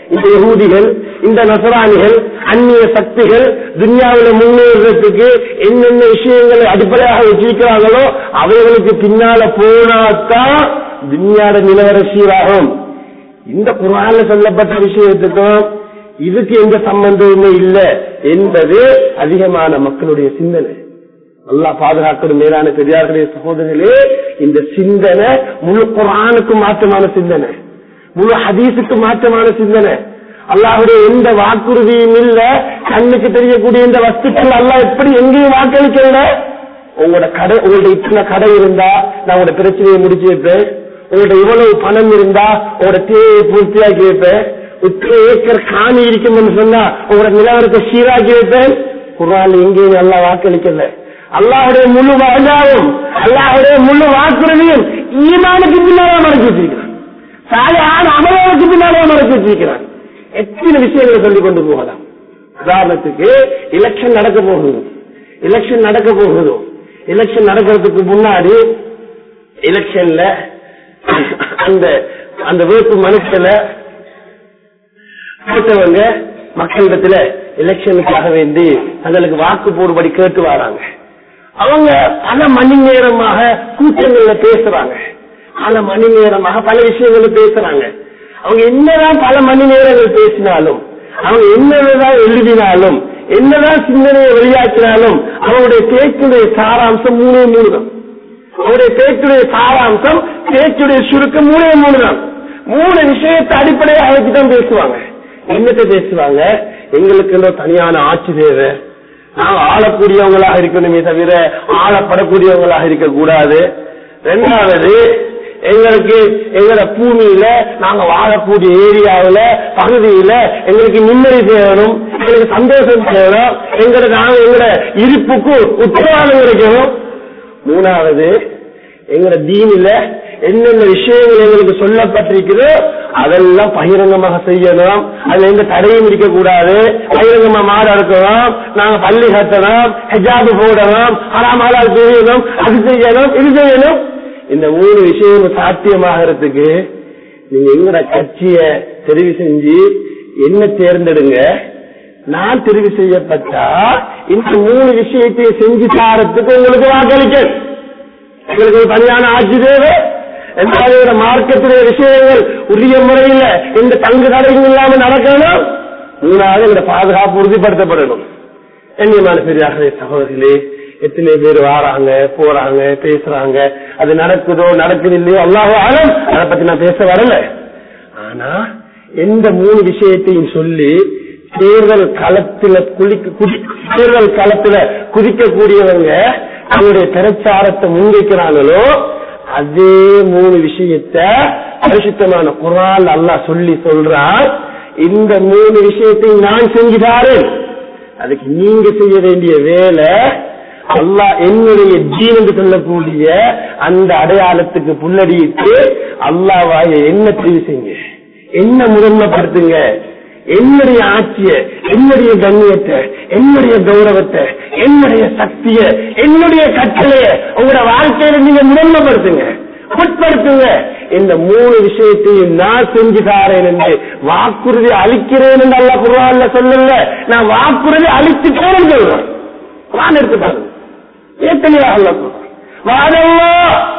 இந்த யகூதிகள் இந்த நசராணிகள் அந்நிய சக்திகள் துன்யாவில முன்னேறதுக்கு என்னென்ன விஷயங்களை அடிப்படையாக வச்சிருக்கிறாங்களோ அவைகளுக்கு பின்னால போனாத்தான் துன்யாட நிலவர சீராகும் இந்த குரான்ல சொல்லப்பட்ட விஷயத்துக்கும் இதுக்கு எந்த சம்பந்தமுமே இல்லை என்பது அதிகமான மக்களுடைய சிந்தனை அல்லாஹ் பாதுகாக்கணும் மேலான பெரியார்களே சகோதரர்களே இந்த சிந்தனை முழு குரானுக்கு மாற்றமான சிந்தனை முழு ஹதீஸுக்கு மாற்றமான சிந்தனை அல்லாஹுடைய எந்த வாக்குறுதியும் இல்ல கண்ணுக்கு தெரியக்கூடிய இந்த வஸ்துக்கள் அல்லாஹ் எப்படி எங்கேயும் வாக்களிக்கல உங்களோட கடை உங்களோட இத்தனை கடை இருந்தா நான் உங்களோட பிரச்சனையை முடிச்சு வைப்பேன் உங்களோட இவ்வளவு பணம் இருந்தா உங்களோட தேவையை பூர்த்தியாக்கி வைப்பேன் இத்தனை ஏக்கர் காணி இருக்கும்னு சொன்னா உங்களோட நிலவரத்தை சீராக்கி வைப்பேன் குரான் எங்கேயும் நல்லா வாக்களிக்கல அல்லாஹுடைய முழு வாஜாவும் அல்லாஹுடைய முழு வாக்குறுதியும் ஈமானுக்கு பின்னாலே மறைச்சு வச்சிருக்கிறான் சாலையான அமலாவுக்கு பின்னாலே மறைச்சு வச்சிருக்கிறான் எத்தனை விஷயங்களை சொல்லிக் கொண்டு போகலாம் உதாரணத்துக்கு எலெக்ஷன் நடக்க போகுது எலெக்ஷன் நடக்க போகுது எலெக்ஷன் நடக்கிறதுக்கு முன்னாடி எலெக்ஷன்ல அந்த அந்த வேட்பு மனுக்களை போட்டவங்க மக்களிடத்துல எலெக்ஷனுக்காக வேண்டி தங்களுக்கு வாக்கு போடுபடி கேட்டு வராங்க அவங்க பல மணி நேரமாக கூட்டங்கள்ல பேசுறாங்க பல மணி நேரமாக பல விஷயங்களை பேசுறாங்க அவங்க என்னதான் பல மணி நேரங்கள் பேசினாலும் அவங்க என்னதான் எழுதினாலும் என்னதான் சிந்தனையை வெளியாக்கினாலும் அவங்களுடைய பேச்சுடைய சாராம்சம் மூணே மூணு தான் அவருடைய பேச்சுடைய சாராம்சம் பேச்சுடைய சுருக்கம் மூணே மூணு தான் மூணு விஷயத்தை அடிப்படையாக வச்சுதான் பேசுவாங்க என்னத்தை பேசுவாங்க எங்களுக்கு இன்னும் தனியான ஆட்சி தேவை நாங்க ஆளக்கூடியவங்களாக இருக்கணுமே தவிர ஆளப்படக்கூடியவங்களாக இருக்க கூடாது ரெண்டாவது எங்களுக்கு எங்களோட பூமியில நாங்க வாழக்கூடிய ஏரியாவில பகுதியில எங்களுக்கு நிம்மதி தேவணும் எங்களுக்கு சந்தோஷம் தேவணும் எங்களோட நாங்க எங்களோட இருப்புக்கு உத்தரவாதம் கிடைக்கணும் மூணாவது எங்களோட தீனில என்னென்ன விஷயங்கள் எங்களுக்கு சொல்லப்பட்டிருக்குதோ அதெல்லாம் பகிரங்கமாக செய்யணும் அதுல எந்த தடையும் இருக்க கூடாது பகிரங்கமா மாட இருக்கணும் நாங்க பள்ளி கட்டணும் ஹெஜாபு போடணும் ஹராமாலால் தெரியணும் அது செய்யணும் இது செய்யணும் இந்த மூணு விஷயம் சாத்தியமாகறதுக்கு நீங்க எங்கட கட்சிய தெரிவு செஞ்சு என்ன தேர்ந்தெடுங்க நான் தெரிவு செய்யப்பட்டா இந்த மூணு விஷயத்தை செஞ்சு தாரத்துக்கு உங்களுக்கு வாக்களிக்க எங்களுக்கு ஒரு தனியான ஆட்சி தேவை ரெண்டாவது மார்க்கத்துடைய விஷயங்கள் உரிய முறையில் எந்த தங்கு தடையும் இல்லாம நடக்கணும் மூணாவது இந்த பாதுகாப்பு உறுதிப்படுத்தப்படணும் கண்ணியமான பெரியார்களே சகோதரிகளே எத்தனை பேர் வாராங்க போறாங்க பேசுறாங்க அது நடக்குதோ நடக்குது இல்லையோ அல்லாஹோ ஆலம் அதை பத்தி நான் பேச வரல ஆனா எந்த மூணு விஷயத்தையும் சொல்லி தேர்தல் களத்துல குளிக்க குதி- தேர்தல் களத்துல குதிக்கக்கூடியவங்க அவங்களுடைய பிரச்சாரத்தை முன்வைக்கிறாங்களோ அதே மூணு விஷயத்த பரிசுத்தமான குரான் அல்லாஹ் சொல்லி சொல்றான் இந்த மூணு விஷயத்தையும் நான் செஞ்சுதாரேன் அதுக்கு நீங்க செய்ய வேண்டிய வேலை அல்லாஹ் என்னுடைய ஜீன் என்று சொல்லக்கூடிய அந்த அடையாளத்துக்கு புல்லடியிட்டு அல்லாவாய என்ன தெரிவு செய்யுங்க என்ன முதன்மைப்படுத்துங்க என்னுடைய ஆட்சிய என்னுடைய கண்ணியத்தை என்னுடைய கௌரவத்தை என்னுடைய சக்திய என்னுடைய கட்டளைய உங்களோட வாழ்க்கையில நீங்க முதன்மைப்படுத்துங்க உட்படுத்துங்க இந்த மூணு விஷயத்தையும் நான் செஞ்சு தாரேன் என்று வாக்குறுதி அளிக்கிறேன் என்று அல்ல குரான்ல சொல்லல நான் வாக்குறுதி அளிச்சுட்டேன் சொல்றேன் குரான் எடுத்து பாருங்க ஏத்தனையா அல்ல சொல்றேன் வாதல்லா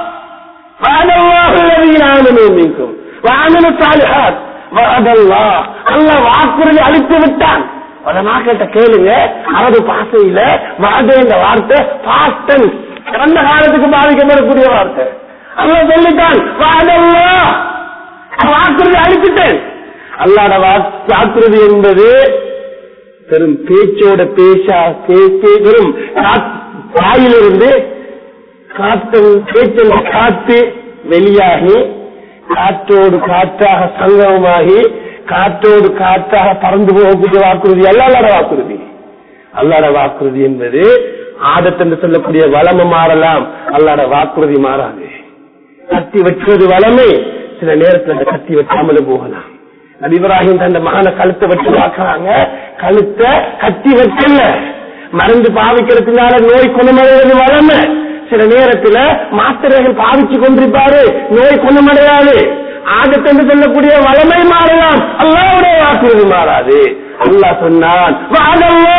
வாதல்லா الذين آمنوا منكم وعملوا الصالحات வாதல்லா அல்லாஹ் வாக்குறுதி அளித்து விட்டான் உடனே கேட்ட கேளுங்க அரபு பாசையில வாத என்ற வார்த்தை பாஸ்டன் கடந்த காலத்துக்கு பாதிக்கப்படக்கூடிய வார்த்தை அல்லாஹ் சொல்லிட்டான் வாதல்லா வாக்குறுதி அளித்துட்டேன் அல்லாட வாக்கு- வாக்குறுதி என்பது பெரும் பேச்சோட பேசா பே- பே- வெறும் காத்- வாயிலிருந்து காத்து பேச்சல் காத்து வெளியாகி காற்றோடு காற்றாக சங்கமமாகி காற்றோடு காற்றாக பறந்து போகக்கூடிய வாக்குறுதி அல்ல அல்லாட வாக்குறுதி அல்லாட வாக்குறுதி என்பது ஆதத்தென்று சொல்லக்கூடிய வளம மாறலாம் அல்லாட வாக்குறுதி மாறாது கத்தி வெட்டுவது வளமை சில நேரத்தில் அந்த கத்தி வெட்டாமலும் போகலாம் நபி இப்ராஹிம் தந்த மகனை கழுத்தை வெட்டி பார்க்கறாங்க கழுத்தை கத்தி வெட்டல மருந்து பாவிக்கிறதுனால நோய் குணமடைவது வளமை சில நேரத்துல மாத்திரைகள் பாவிச்சு கொண்டிருப்பாரு நோய் குணமடையாது ஆகத் என்று சொல்லக்கூடிய வளமை மாறலாம் அல்லாவுடைய வாக்குறுதி மாறாது அல்லாஹ் சொன்னான் வாதல்லோ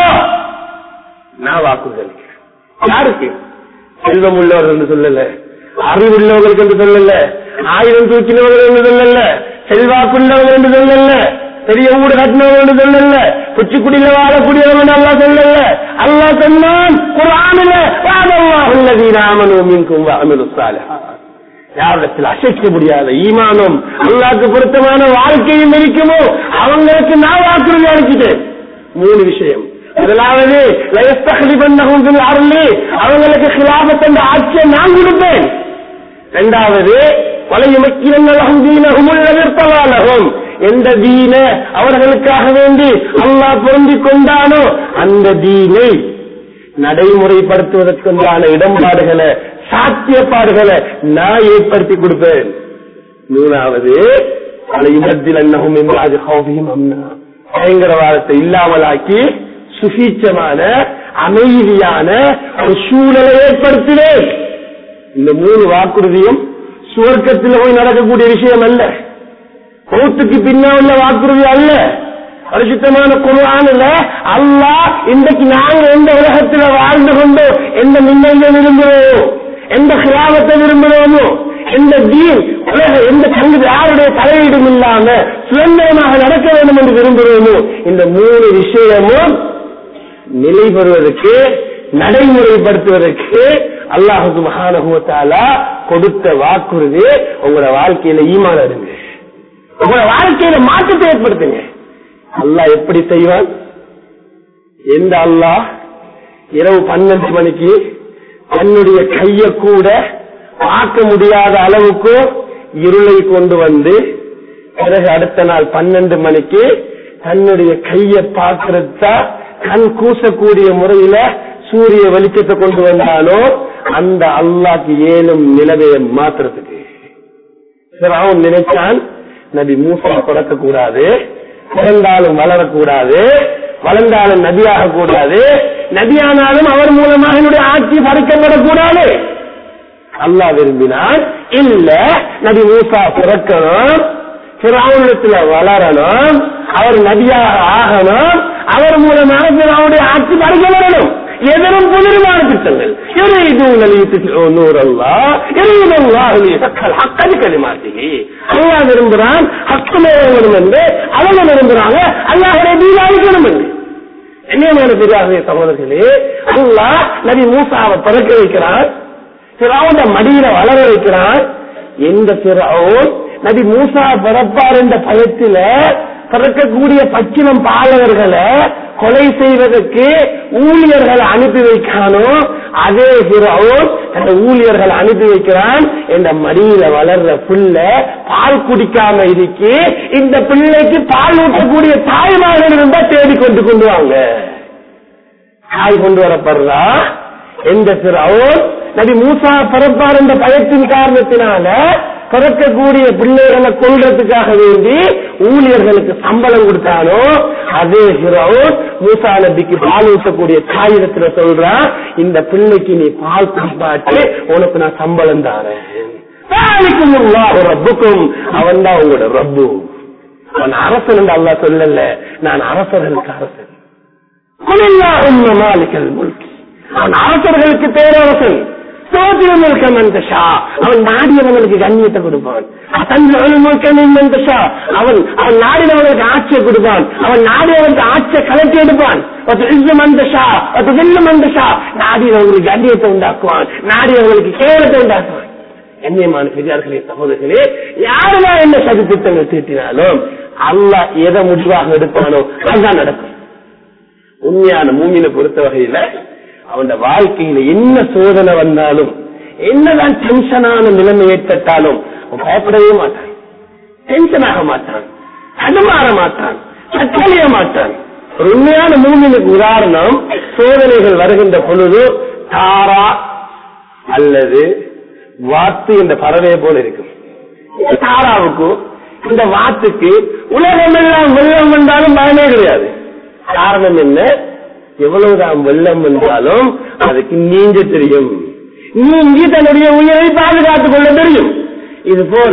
நான் வாக்குறுதி அளிக்கிறேன் யாருக்கு செல்வம் உள்ளவர்கள் என்று சொல்லல அறிவு உள்ளவர்களுக்கு என்று சொல்லல ஆயுதம் தூக்கினவர்கள் என்று சொல்லல செல்வாக்குள்ளவர்கள் என்று சொல்லல பெரிய ஊடு கட்டினவர்கள் என்று சொல்லல குச்சிக்குடியில வாழக்கூடியவர்கள் அல்லா சொல்லல அல்லா சொன்னான் குரானில வாதல்லாஹுல்லதி ராமனு மின்கும் வாமிலு சாலிஹாத் யாரிடத்தில் அசைக்க முடியாத ஈமானும் அல்லாக்கு பொருத்தமான வாழ்க்கையும் இருக்குமோ அவங்களுக்கு நான் வாக்குறுதி அளிச்சுட்டேன் மூணு விஷயம் முதலாவது லயஸ்தகலிபந்தகும் அருளி அவங்களுக்கு கிலாபத் என்ற ஆட்சியை நான் கொடுப்பேன் இரண்டாவது பழையமக்கிரங்களும் தீனகும் உள்ளதற்கவாலகும் எந்த தீன அவர்களுக்காக வேண்டி அல்லாஹ் பொருந்திக் கொண்டானோ அந்த தீனை நடைமுறைப்படுத்துவதற்குண்டான இடம்பாடுகளை சாத்தியப்பாடுகளை நான் ஏற்படுத்தி கொடுப்பேன் மூணாவது பழையமத்தில் அன்னகும் என்றாது ஹௌபியும் அம்னா பயங்கரவாதத்தை இல்லாமலாக்கி சுசீச்சமான அமைதியான ஒரு சூழலை ஏற்படுத்தினேன் இந்த மூணு வாக்குறுதியும் சுவர்க்கத்தில் போய் நடக்கக்கூடிய விஷயம் அல்ல கௌத்துக்கு பின்னால் வாக்குறுதி அல்ல பரிசுத்தமான குரானில் அல்லாஹ் இன்றைக்கு நாங்க எந்த உலகத்தில் வாழ்ந்து கொண்டு எந்த மின்னலை விரும்புகிறோமோ எந்த கிராமத்தை விரும்புகிறோமோ எந்த தீன் உலக எந்த கல்வி யாருடைய தலையீடும் இல்லாம சுதந்திரமாக நடக்க வேண்டும் என்று விரும்புகிறோமோ இந்த மூணு விஷயமும் நிலை பெறுவதற்கு நடைமுறைப்படுத்துவதற்கு அல்லாஹுக்கு மகானகுவத்தாலா கொடுத்த வாக்குறுதி உங்களோட வாழ்க்கையில ஈமான் இருங்க உங்களோட வாழ்க்கையில மாற்றத்தை ஏற்படுத்துங்க அல்லாஹ் எப்படி செய்வான் எந்த அல்லாஹ் இரவு பன்னெண்டு மணிக்கு தன்னுடைய கைய கூட பார்க்க முடியாத அளவுக்கு இருளை கொண்டு வந்து பிறகு அடுத்த நாள் பன்னெண்டு மணிக்கு தன்னுடைய கைய பார்க்கறதா கண் கூசக்கூடிய முறையில சூரிய வெளிச்சத்தை கொண்டு வந்தாலோ அந்த அல்லாக்கு ஏழும் நிலவையை மாத்துறதுக்கு அவன் நினைச்சான் நபி மூசா பிறக்க கூடாது பிறந்தாலும் வளரக்கூடாது வளர்ந்தாலும் நபியாக கூடாது நபியானாலும் அவர் மூலமாக என்னுடைய ஆட்சி பறிக்கப்படக்கூடாது அல்லாஹ் விரும்பினான் இல்ல நபி மூசா பிறக்கணும் பிறாவுலத்துல வளரணும் அவர் நபியாக ஆகணும் அவர் மூலமாக பிறாவுடைய ஆட்சி பறிக்கப்படணும் எதிரும் புதிருமான திட்டங்கள் அல்லா விரும்புகிறான் ஹக்குமே வேணும் என்று அவங்க விரும்புறாங்க அல்லாஹரை தீபாவிக்கணும் என்று என்னையமான பெரியாருடைய சகோதரர்களே அல்லாஹ் நபி மூசாவை பிறக்க வைக்கிறான் பிறாவுட மடியில வளர வைக்கிறான் எந்த பிறாவும் நபி மூசா பிறப்பார் என்ற பயத்தில பிறக்கக்கூடிய பச்சிலம் பாலகர்களை கொலை செய்வதற்கு ஊழியர்களை அனுப்பி வைக்கானோ அதே ஹிரோன் அந்த ஊழியர்களை அனுப்பி வைக்கிறான் இந்த மடியில வளர்ற புள்ள பால் குடிக்காம இருக்கு இந்த பிள்ளைக்கு பால் ஊட்டக்கூடிய தாய்மார்கள் இருந்தா தேடி கொண்டு கொண்டு வாங்க தாய் கொண்டு வரப்படுறா எந்த பிறவும் நபி மூசா பிறப்பார் என்ற பயத்தின் காரணத்தினால பிறக்கக்கூடிய பிள்ளைகளை கொள்றதுக்காக வேண்டி ஊழியர்களுக்கு சம்பளம் கொடுத்தானோ அதே ஹிரோன் மூசா நபிக்கு பால் ஊட்டக்கூடிய தாயிடத்துல சொல்றான் இந்த பிள்ளைக்கு நீ பால் குடிப்பாட்டு உனக்கு நான் சம்பளம் தாரேன் ரப்புக்கும் அவன் தான் உங்களோட ரப்பு அவன் அரசன் என்று அல்லா சொல்லல நான் அரசர்களுக்கு அரசன் மாலிக்கல் முல்கி அவன் அரசர்களுக்கு பேரரசன் அவன் நாடியவங்களுக்கு கண்ணியத்தை கொடுப்பான் அவன் அவன் நாடினவங்களுக்கு ஆட்சியை கொடுப்பான் அவன் நாடியவனுக்கு ஆட்சியை கலட்டி எடுப்பான் நாடினவங்களுக்கு கண்ணியத்தை உண்டாக்குவான் நாடினவங்களுக்கு கேவலத்தை உண்டாக்குவான் கண்ணியமான பெரியார்களே சகோதரர்களே யாருதான் என்ன சதி திட்டங்கள் தீட்டினாலும் அல்லா எதை முடிவாக எடுப்பானோ அதுதான் நடக்கும் உண்மையான மூமினை பொறுத்த வகையில அவன் வாழ்க்கையில என்ன சோதனை வந்தாலும் என்னதான் டென்ஷனான நிலைமை ஏற்பட்டாலும் அவன் பயப்படவே மாட்டான் டென்ஷன் ஆக மாட்டான் தடுமாற மாட்டான் தற்கொலைய மாட்டான் ஒரு உண்மையான மூமினுக்கு உதாரணம் சோதனைகள் வருகின்ற பொழுது தாரா அல்லது வாத்து என்ற பறவையை போல இருக்கும் தாராவுக்கு இந்த வாத்துக்கு உலகம் எல்லாம் வெள்ளம் வந்தாலும் பயமே கிடையாது காரணம் என்ன எவ்வளவுதான் வெள்ளம் வந்தாலும் அதுக்கு நீஞ்ச தெரியும் நீங்கி தன்னுடைய உயிரை பாதுகாத்துக் கொள்ள தெரியும் இது போல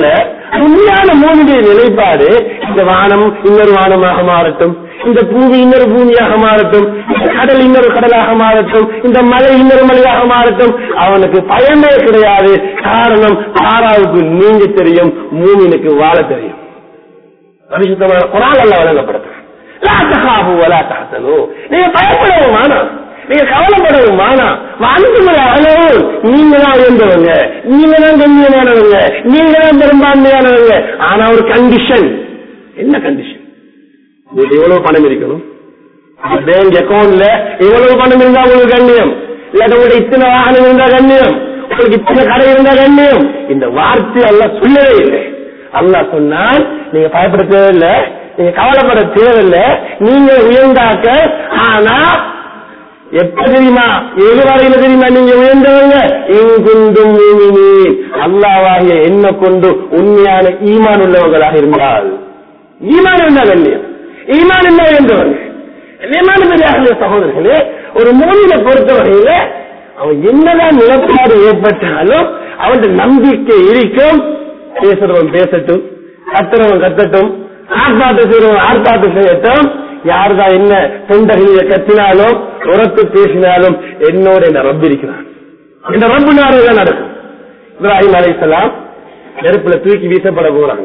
உண்மையான மூணுடைய நிலைப்பாடு இந்த வானம் இன்னொரு வானமாக மாறட்டும் இந்த பூமி இன்னொரு பூமியாக மாறட்டும் இந்த கடல் இன்னொரு கடலாக மாறட்டும் இந்த மலை இன்னொரு மலையாக மாறட்டும் அவனுக்கு பயமே கிடையாது காரணம் தாராவுக்கு நீங்க தெரியும் மூமினுக்கு வாழ தெரியும் பரிசுத்தமான குரான் அல்ல வழங்கப்படுத்துறேன் லா தகாபு வலா தஹசனு. நீங்க பயப்படவும் வேணாம் நீங்க கவலைப்படவும் வேணாம் வாழ்ந்துமல அளவு நீங்க தான் உயர்ந்தவங்க நீங்க தான் கண்ணியமானவங்க நீங்க தான் பெரும்பான்மையானவங்க ஆனா ஒரு கண்டிஷன் என்ன கண்டிஷன் உங்களுக்கு எவ்வளவு பணம் இருக்கணும் பேங்க் அக்கௌண்ட்ல எவ்வளவு பணம் இருந்தா உங்களுக்கு கண்ணியம் இல்லாட்ட உங்களுக்கு இத்தனை வாகனம் இருந்தா கண்ணியம் உங்களுக்கு இத்தனை கடை இருந்தா கண்ணியம் இந்த வார்த்தை எல்லாம் சொல்லவே இல்லை அல்லாஹ் சொன்னால் நீங்க பயப்பட தேவையில்லை நீங்க கவலைப்பட தேவையில்லை நீங்க உயர்ந்தாக்க ஆனா எப்ப தெரியுமா ஏழு வரையில தெரியுமா நீங்க உயர்ந்தவங்க இங்குந்தும் அல்லாவாகிய என்ன கொண்டு உண்மையான ஈமான் உள்ளவர்களாக இருந்தால் ஈமான் இருந்தா கண்ணியம் ஈமான் என்ன உயர்ந்தவங்க கண்ணியமான பெரியார்களே சகோதரர்களே ஒரு மூலியை பொறுத்தவரையில அவன் என்னதான் நிலப்பாடு ஏற்பட்டாலும் அவன் நம்பிக்கை இருக்கும் பேசுறவன் பேசட்டும் கத்துறவன் கத்தட்டும் ஆர்ப்பாட்டம் செய்யறவன் ஆர்ப்பாட்டம் செய்யட்டும் யாருதான் என்ன தொண்டகையை கத்தினாலும் உரத்து பேசினாலும் என்னோட இந்த ரப்பு இருக்கிறான் இந்த ரப்பு நாடுதான் நடக்கும் இப்ராஹிம் அலைசலாம் நெருப்புல தூக்கி வீசப்பட போறாங்க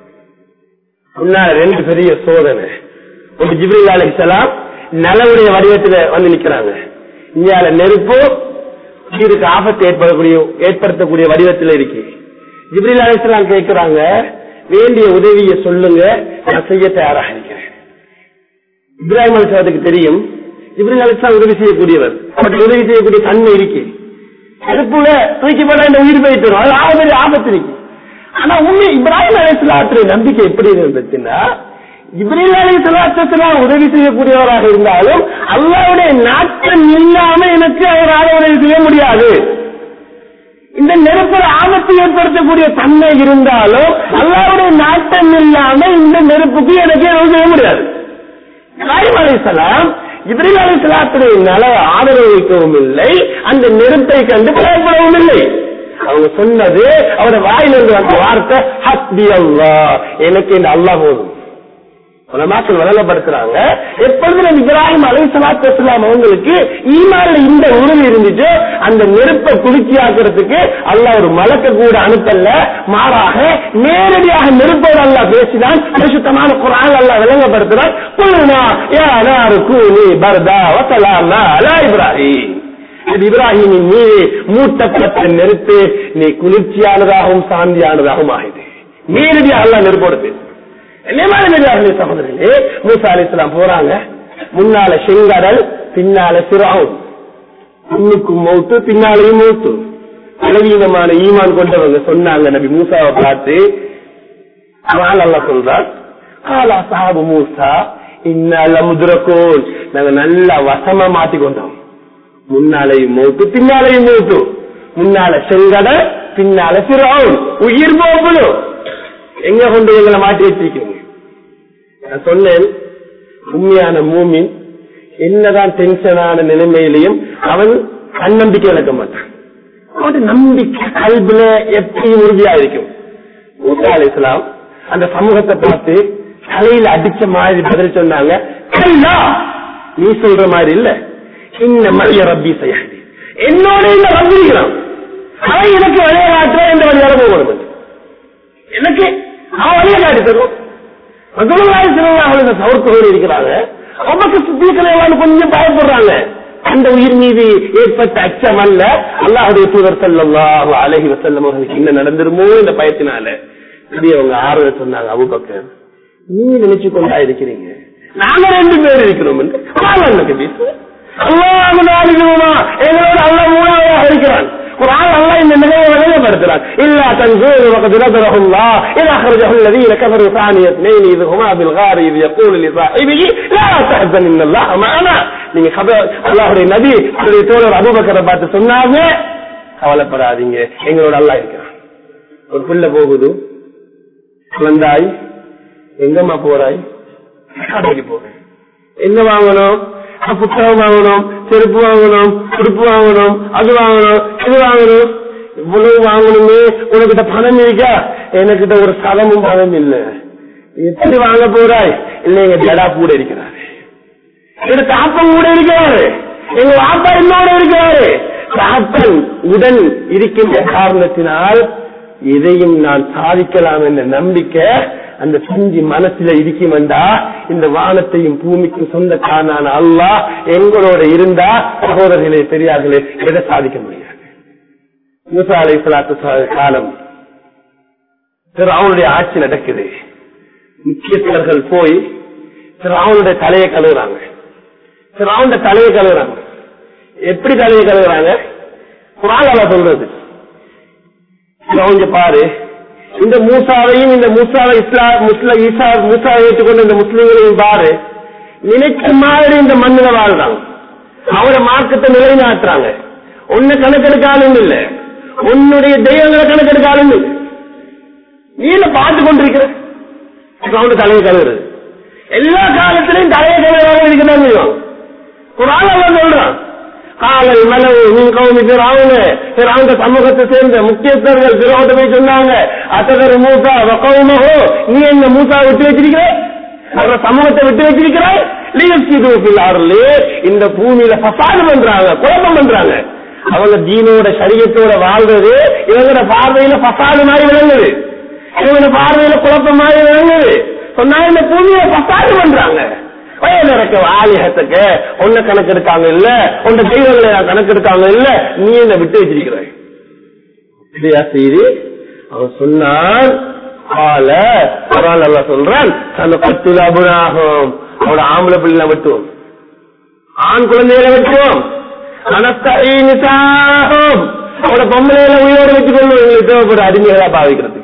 முன்னால ரெண்டு பெரிய சோதனை ஒரு ஜிப்ரில் அலைசலாம் நலவுடைய வடிவத்துல வந்து நிக்கிறாங்க இந்தியால நெருப்பு இதுக்கு ஆபத்து ஏற்படக்கூடிய ஏற்படுத்தக்கூடிய வடிவத்தில் இருக்கு ஜிப்ரில் அலைசலாம் கேட்கிறாங்க வேண்டிய உதவியை சொல்லுங்க நான் செய்ய தயாராக இருக்கிறேன் இப்ராஹிம் அலிஸ்லாத்துக்கு தெரியும் இப்ராஹிம் அலிஸ்லாம் உதவி செய்யக்கூடியவர் அவருக்கு உதவி செய்யக்கூடிய தன்மை இருக்கு நெருப்புல தூக்கி போட்டா இந்த உயிர் போயிட்டு வரும் அது ஆபத்து ஆபத்து இருக்கு ஆனா உண்மை இப்ராஹிம் அலிஸ்லாத்துடைய நம்பிக்கை எப்படி இருந்துச்சுன்னா இப்ரீல் அலி சலாத்தலாம் உதவி செய்யக்கூடியவராக இருந்தாலும் அல்லாவுடைய நாட்டம் இல்லாம எனக்கு அவரால் உதவி செய்ய முடியாது இந்த நெருப்புல ஆபத்து ஏற்படுத்தக்கூடிய தன்மை இருந்தாலும் அல்லாவுடைய நாட்டம் இல்லாம இந்த நெருப்புக்கு எனக்கு எதுவும் செய்ய முடியாது இப்ராஹிம் அலிசலாம் இப்ரீல் அலி சலாத்துடைய நல ஆதரவு வைக்கவும் இல்லை அந்த நெருப்பை கண்டு பயப்படவும் இல்லை அவங்க சொன்னது அவரோட வாயிலிருந்து வந்த வார்த்தை ஹஸ்பி அல்லா எனக்கு இந்த அல்லாஹ் போதும் உலமாக்கள் வழங்கப்படுத்துறாங்க எப்பொழுது நம்ம இப்ராஹிம் அலை சலாத்து வசலாம் அவங்களுக்கு ஈமான்ல இந்த உணவு இருந்துச்சு அந்த நெருப்பை குளிர்ச்சியாக்குறதுக்கு அல்லாஹ் ஒரு மலக்க கூட அனுப்பல மாறாக நேரடியாக நெருப்போடு அல்லாஹ் பேசினான் பரிசுத்தமான குரான் அல்லாஹ் விளங்கப்படுத்துறான் குல்னா யா நாரு கூனி பர்தா வசலாமா அலா இப்ராஹிம் இது இப்ராஹிமின் மீது மூட்டப்பட்ட நெருப்பு நீ குளிர்ச்சியானதாகவும் சாந்தியானதாகவும் ஆகுது நேரடியாக அல்லாஹ் நெருப்போடு பேசு என்னமாதிரி சகோதரர்களே மூசா அலிஸ்லாம் போறாங்க முன்னால செங்கடல் பின்னால சிறாவும் முன்னுக்கும் மௌத்து பின்னாலையும் மௌத்து பலவீனமான ஈமான் கொண்டவங்க சொன்னாங்க நபி மூசாவை பார்த்து அவன் அல்ல சொல்றான் ஆலா சாபு மூசா இன்னால முதுரக்கோல் நாங்க நல்லா வசமா மாத்தி கொண்டோம் முன்னாலையும் மௌத்து பின்னாலையும் மௌத்து முன்னால செங்கடல் பின்னால சிறாவும் உயிர் போகணும் எங்க கொண்டு எங்களை மாட்டி வச்சிருக்கீங்க நான் சொன்னேன் உண்மையான மூமின் என்னதான் டென்ஷனான நிலைமையிலையும் அவன் தன்னம்பிக்கை இழக்க மாட்டான் அவன் நம்பிக்கை கல்வில எப்பயும் உறுதியா இருக்கும் மூசா அலிஸ்லாம் அந்த சமூகத்தை பார்த்து தலையில அடிச்ச மாதிரி பதில் சொன்னாங்க கல்லா நீ சொல்ற மாதிரி இல்ல இந்த மலைய ரப்பி செய்யாது என்னோட இந்த ரப்பிக்கிறான் அவன் எனக்கு விளையாட்டுற இந்த வழியால போகணும் எனக்கு அவன் வழியை காட்டி தரும் மதுரவாய் சிறுவர்கள் இந்த சவுர்த்தோடு இருக்கிறாங்க அவருக்கு சுத்திக்கலைவான்னு கொஞ்சம் பயப்படுறாங்க அந்த உயிர் மீது ஏற்பட்ட அச்சம் அல்ல அல்லாஹுடைய தூதர் செல்லல்லாஹு அலஹி வசல்லம் அவர்களுக்கு என்ன நடந்துருமோ இந்த பயத்தினால இப்படி அவங்க ஆறுதல் சொன்னாங்க அபுபக்கர் நீங்க நினைச்சு கொண்டா இருக்கிறீங்க நாங்க ரெண்டு பேர் இருக்கிறோம் என்று எனக்கு பேசு அல்லாஹ் நாளிகமா எங்களோட அல்ல மூணாவதாக இருக்கிறான் குரான் அல்லாஹ் இந்த நிலையை விளங்கப்படுத்துறான் இல்லா تنزول وقد نظره الله إذا أخرجه الذين كفروا ثاني اثنين إذ هما بالغار إذ يقول لصاحبه لا تحزن إن الله معنا நீங்க அல்லாஹுடைய நபி அவருடைய தோழர் அபுபக்கரை பார்த்து சொன்னாங்க கவலைப்படாதீங்க எங்களோட அல்லாஹ் இருக்கிறான் ஒரு புள்ள போகுது குழந்தாய் எங்கம்மா போறாய் கடைக்கு போறேன் என்ன வாங்கணும் புத்தகம் வாங்கணும் செருப்பு வாங்கணும் உடுப்பு வாங்கணும் அது வாங்கணும் இது வாங்கணும் இவ்வளவு வாங்கணுமே உனக்கிட்ட பணம் இருக்கா எனக்கிட்ட ஒரு சதமும் பணம் இல்ல எப்படி வாங்க போறாய் இல்லைங்க ஜடா கூட இருக்கிறாரு எங்க தாப்பன் கூட இருக்கிறாரு எங்க வாப்பா என்னோட இருக்கிறாரு தாப்பன் உடன் இருக்கின்ற காரணத்தினால் எதையும் நான் சாதிக்கலாம் என்ற நம்பிக்கை அந்த செஞ்சு மனசுல இருக்குமெண்டா இந்த வானத்தையும் பூமிக்கும் சொந்தக்காரனான அல்லாஹ் எங்களோட இருந்தா சகோதரர்களே பெரியார்களே எதை சாதிக்க முடியாது மூசா அலை காலம் அவனுடைய ஆட்சி நடக்குது முக்கியஸ்தர்கள் போய் அவனுடைய தலையை கழுவுறாங்க அவனுடைய தலையை கழுவுறாங்க எப்படி தலையை கழுவுறாங்க குரான் சொல்றது கொஞ்சம் பாரு இந்த மூசாவையும் இந்த மூசாவை இஸ்லாம் முஸ்லிம் ஈசா மூசாவை ஏற்றுக்கொண்ட இந்த முஸ்லிம்களையும் பாரு நினைச்ச மாதிரி இந்த மண்ணுல வாழ்றாங்க அவரை மார்க்கத்தை நிலைநாட்டுறாங்க ஒன்னு கணக்கெடுக்காலும் இல்ல உன்னுடைய தெய்வங்களை கணக்கெடுக்காலும் இல்லை நீ என்ன பார்த்து கொண்டிருக்கிற அவனுடைய தலையை கழுவுறது எல்லா காலத்திலையும் தலையை கழுவுறாங்க இருக்குதான் செய்வாங்க குரான் சொல்றான் காலை மலவு நீங்க கவுமி பிறவுங்க பிறவுங்க சமூகத்தை சேர்ந்த முக்கியஸ்தர்கள் பிறவத்தை போய் சொன்னாங்க அத்தகர் மூசா வக்கவுமகோ நீ என்ன மூசா விட்டு வச்சிருக்கிற அவர சமூகத்தை விட்டு வச்சிருக்கிறாய் இந்த பூமியில பசாடு பண்றாங்க குழப்பம் பண்றாங்க அவங்க தீனோட சரியத்தோட வாழ்றது இவங்களோட பார்வையில பசாடு மாதிரி விளங்குது இவங்களோட பார்வையில குழப்பம் மாதிரி விளங்குது சொன்னா இந்த பூமியில பசாடு பண்றாங்க வயதிறக்க ஆலிகத்துக்கு ஒன்ன கணக்கெடுக்காங்க இல்ல உன்ன தெய்வங்களை கணக்கெடுக்காங்க இல்ல நீ என்ன விட்டு வச்சிருக்கிறாய் இல்லையா செய்தி அவன் சொன்னான் ஆல நல்லா சொல்றான் அந்த பத்து அபுனாகும் அவனோட ஆம்பளை பிள்ளை வெட்டுவோம் ஆண் குழந்தைகளை வெட்டுவோம் அனஸ்தாகும் அவனோட பொம்பளையில உயிரோடு வச்சுக் கொள்வோம் எங்களுக்கு தேவைப்படும் அடிமைகளா பாவிக்கிறதுக்கு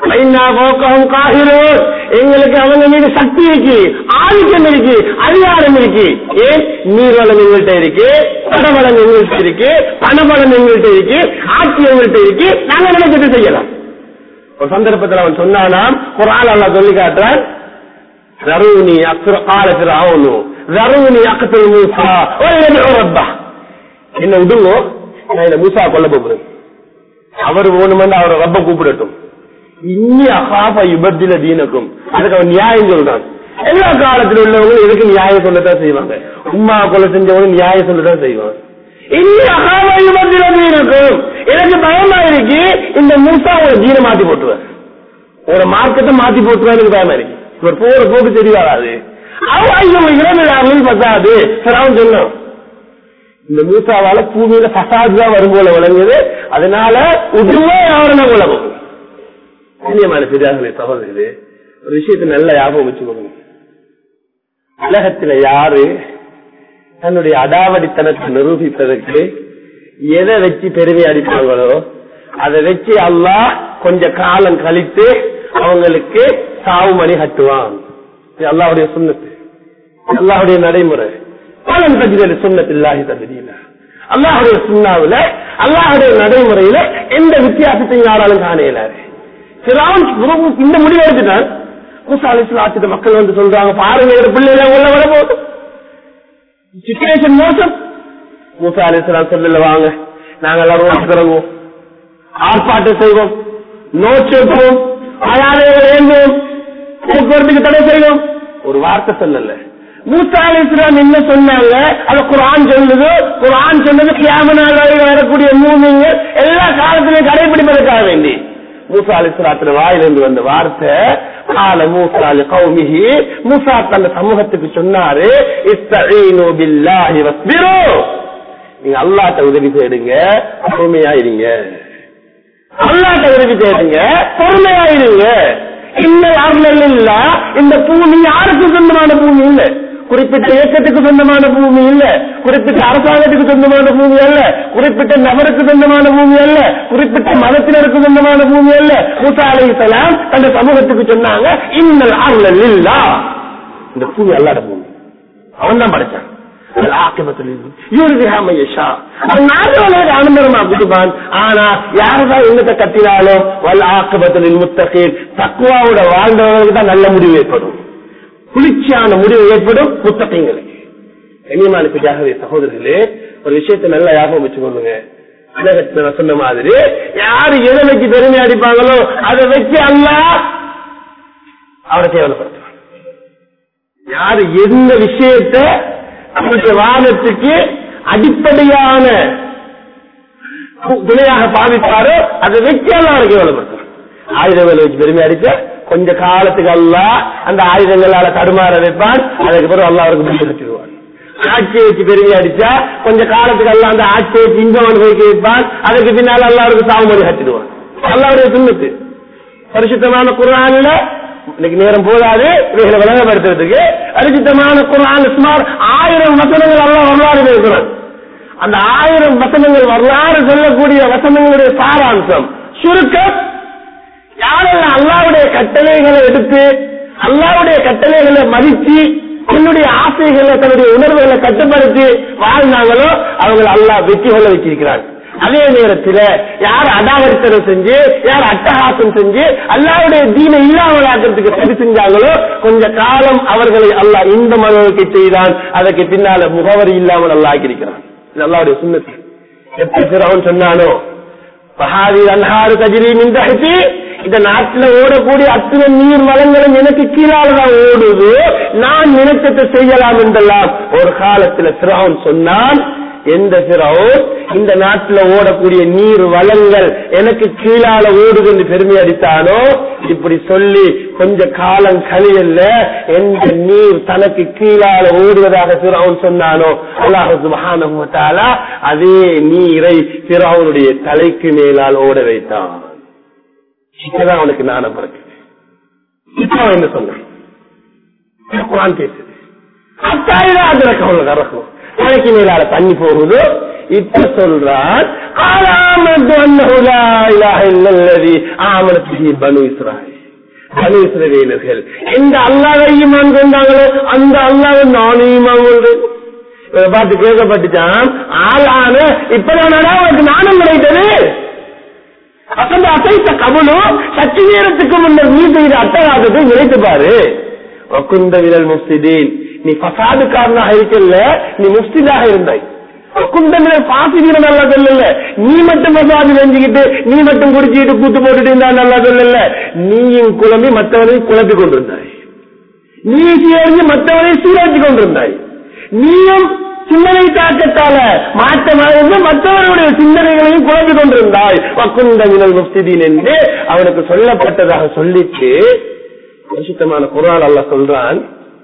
எங்களுக்கு அவங்க மீது சக்தி இருக்கு ஆதிக்கம் இருக்கு அதிகாரம் இருக்கு ஏன் நீர்வளம் எங்கள்கிட்ட இருக்கு பணவளம் எங்கள்கிட்ட இருக்கு பணபலம் எங்கள்கிட்ட இருக்கு ஆட்சி எங்கள்கிட்ட இருக்கு நாங்க நினைச்சது செய்யலாம் ஒரு சந்தர்ப்பத்தில் அவன் சொன்னானாம் ஒரு ஆள் அல்ல சொல்லி காட்டுறான் ரருணி அக்ர காலத்தில் ஆகணும் ரருணி அக்கத்தில் மூசா ரப்பா என்ன விடுங்கோ நான் இந்த மூசா கொல்ல போகிறேன் அவர் வேணுமென்று அவரை ரப்ப கூப்பிடட்டும் இன்னி அகாப யுபத்தில தீனக்கும் அதுக்கு அவன் நியாயம் சொல்றான் எல்லா காலத்தில் உள்ளவங்களும் எதுக்கு நியாயம் சொல்லத்தான் செய்வாங்க உமா கொலை செஞ்சவங்க நியாயம் சொல்லத்தான் செய்வாங்க இன்னி அகாப யுபத்தில தீனக்கும் எனக்கு பயமா இருக்கு இந்த மூசா ஒரு தீனை மாத்தி போட்டுவார் ஒரு மார்க்கத்தை மாத்தி போட்டுவார் எனக்கு பயமா இருக்கு இவர் போற போக்கு தெரியாதாது அவன் இரண்டு பத்தாது அவன் சொன்னான் இந்த மூசாவால பூமியில பசாது தான் வரும் போல விளங்குது அதனால உடனே அவரை உலகம் கண்ணியமான பெரியார்களே சகோதரர்களே ஒரு விஷயத்தை நல்ல ஞாபகம் வச்சுக்கோங்க உலகத்துல யாரு தன்னுடைய அடாவடித்தனத்தை நிரூபிப்பதற்கு எதை வச்சு பெருமை அடிப்பாங்களோ அதை வச்சு அல்லாஹ் கொஞ்ச காலம் கழித்து அவங்களுக்கு சாவு மணி கட்டுவான் இது அல்லாவுடைய சுண்ணத்து அல்லாவுடைய நடைமுறை பலன் பற்றி சுண்ணத்தில்லாஹி தகுதியில அல்லாஹுடைய சுண்ணாவுல அல்லாஹுடைய நடைமுறையில எந்த வித்தியாசத்தையும் யாராலும் காண இயலாது இந்த முடிவு எடுத்துட்டான் மூசா அலிஸ்லாத்திட்ட மக்கள் வந்து சொல்றாங்க பாருங்க எங்க பிள்ளைங்க உள்ள வர போகுது சிச்சுவேஷன் மோசம் மூசா அலிஸ்லாம் சொல்லல வாங்க நாங்க எல்லாரும் இறங்குவோம் ஆர்ப்பாட்டம் செய்வோம் நோட்ஸ் எடுப்போம் அயாதைகள் ஏந்துவோம் போக்குவரத்துக்கு தடை செய்வோம் ஒரு வார்த்தை சொல்லல மூசா அலிஸ்லாம் என்ன சொன்னாங்க அது குரான் சொல்லுது குரான் சொன்னது கியாமனால் வரக்கூடிய மூமிங்க எல்லா காலத்திலையும் கடைபிடிப்பதற்காக வேண்டி மூசா அலிஸ்லாத்துல வாயிலிருந்து வந்த வார்த்தை கால மூசா அலி கௌமிஹி மூசா தந்த சமூகத்துக்கு சொன்னாரு இஸ்தஈனு பில்லாஹி வஸ்பிரு நீங்க அல்லாட்ட உதவி தேடுங்க பொறுமையா இருங்க அல்லாட்ட உதவி தேடுங்க பொறுமையா இருங்க இன்னல் அருள் இல்ல இந்த பூமி யாருக்கு சொந்தமான பூமி இல்ல குறிப்பிட்ட இயக்கத்துக்கு சொந்தமான பூமி இல்ல குறிப்பிட்ட அரசாங்கத்துக்கு சொந்தமான பூமி அல்ல குறிப்பிட்ட நபருக்கு சொந்தமான பூமி அல்ல குறிப்பிட்ட மதத்தினருக்கு சொந்தமான பூமி அல்ல மூசா அலைசலாம் அந்த சமூகத்துக்கு சொன்னாங்க இன்னல் அருள் இல்லா இந்த பூமி அல்லாத பூமி அவன் தான் படைச்சான் அனுமரமா குடுப்பான் ஆனா யாருதான் என்னத்தை கத்தினாலும் வல் ஆக்கபத்தில் முத்தகீர் தக்குவாவோட வாழ்ந்தவர்களுக்கு தான் நல்ல முடிவு ஏற்படும் குளிர்ச்சியான முடிவு ஏற்படும் புத்தகங்களுக்கு கண்ணியமான பிஜாகவே சகோதரர்களே ஒரு விஷயத்தை நல்லா ஞாபகம் வச்சுக்கொள்ளுங்க உலகத்துல நான் சொன்ன மாதிரி யாரு எதை வச்சு பெருமை அடிப்பாங்களோ அதை வச்சு அல்லாஹ் அவரை கேவலப்படுத்துவான் யாரு எந்த விஷயத்த நம்முடைய வாதத்துக்கு அடிப்படையான துணையாக பாவிப்பாரோ அதை வச்சு எல்லாம் அவரை கேவலப்படுத்துவான் ஆயுதங்களை வச்சு பெருமை அடிச்ச கொஞ்ச காலத்துக்கு அல்லாஹ் அந்த ஆயுதங்களால தடுமாற வைப்பான் அதுக்கு பிறகு அல்லாஹ் அவருக்கு முடிவு கட்டிடுவான் ஆட்சியை வச்சு பெருமை அடிச்சா கொஞ்ச காலத்துக்கு எல்லாம் அந்த ஆட்சியை வச்சு இன்பம் அனுபவிக்க வைப்பான் அதுக்கு பின்னால் அல்லாஹ் அவருக்கு சாவுமதி கட்டிடுவான் அல்லாவுடைய சுண்ணத்து பரிசுத்தமான குரான்ல இன்னைக்கு நேரம் போதாது இவைகளை விளங்கப்படுத்துறதுக்கு பரிசுத்தமான குரான் சுமார் ஆயிரம் வசனங்கள் எல்லாம் வரலாறு பேசுறான் அந்த ஆயிரம் வசனங்கள் வரலாறு சொல்லக்கூடிய வசனங்களுடைய சாராம்சம் சுருக்கம் யாரெல்லாம் அல்லாவுடைய கட்டளைகளை எடுத்து அல்லாவுடைய கட்டளைகளை மதிச்சு தன்னுடைய ஆசைகளை தன்னுடைய உணர்வுகளை கட்டுப்படுத்தி வாழ்ந்தாங்களோ அவங்க அல்லாஹ் வெற்றி கொள்ள வச்சிருக்கிறார் அதே நேரத்தில் யார் அடாவரித்தனம் செஞ்சு யார் அட்டகாசம் செஞ்சு அல்லாவுடைய தீனை இல்லாமலாக்கிறதுக்கு சரி செஞ்சாங்களோ கொஞ்ச காலம் அவர்களை அல்லாஹ் இந்த மனோக்கு செய்தான் அதற்கு பின்னால முகவரி இல்லாமல் அல்லாஹ் ஆக்கியிருக்கிறான் இது அல்லாவுடைய சுண்ணத்து எப்படி அவன் சொன்னானோ பஹாரி அன்ஹாறு கஜிரி மின்தகத்தி இந்த நாட்டுல ஓடக்கூடிய அத்தனை நீர் வளங்களும் எனக்கு கீழாலதான் ஓடுது நான் நினைச்சத்தை செய்யலாம் என்றெல்லாம் ஒரு காலத்துல சிராவன் சொன்னான் எந்த சிராவன் இந்த நாட்டுல ஓடக்கூடிய நீர் வளங்கள் எனக்கு கீழால ஓடுது என்று பெருமை அடித்தானோ இப்படி சொல்லி கொஞ்ச காலம் கழியல்ல எந்த நீர் தனக்கு கீழால ஓடுவதாக சிராவன் சொன்னானோ அல்லாஹு சுபஹானஹு வ தஆலா அதே நீரை சிராவனுடைய தலைக்கு மேலால் ஓட வைத்தான் இப்பதான் அவனுக்கு ஞானம் பிறகு இப்ப அவன் என்ன சொன்னான் குரான் பேசுது அத்தாயிரம் அதுல கவலை கறக்கும் தலைக்கு மேலால தண்ணி போகுது இப்ப சொல்றான் ஆலாமத்து அன்னஹு லா இலாஹ இல்லல்லதி ஆமனத் பிஹி பனு இஸ்ராயீல் பனு இஸ்ரவேலர்கள் எந்த அல்லாஹ்வை ஈமான் கொண்டாங்களோ அந்த அல்லாஹ்வை நானும் ஈமான் கொள்றேன் இவரை பார்த்து கேட்கப்பட்டுச்சான் ஆளான இப்பதானடா உனக்கு நாணம் கிடைத்தது அசந்த அசைத்த கபலும் சற்று நேரத்துக்கு முன்னர் நீ செய்த அட்டகாசத்தை நினைத்து பாரு வக்குந்த விரல் முஃப்சிதீன் நீ பசாதுக்காரனாக இருக்கல நீ முஃப்சிதாக இருந்தாய் வக்குந்த விரல் பாசி வீரன் நல்லா சொல்லல நீ மட்டும் பசாது செஞ்சுக்கிட்டு நீ மட்டும் குடிச்சுக்கிட்டு கூத்து போட்டுட்டு இருந்தா நல்லா சொல்லல நீயும் குழம்பி மற்றவனையும் குழப்பி கொண்டிருந்தாய் நீ சேர்ந்து மற்றவனை சீராட்டி கொண்டிருந்தாய் நீயும் சிந்தனை தாக்கத்தால மாற்றமாக மற்றவர்களுடைய சிந்தனைகளையும் குழம்பி கொண்டிருந்தாய் வக்குந்த மினல் முஃப்திதீன் என்று அவனுக்கு சொல்லப்பட்டதாக சொல்லிட்டு பரிசுத்தமான குரான் அல்ல சொல்றான்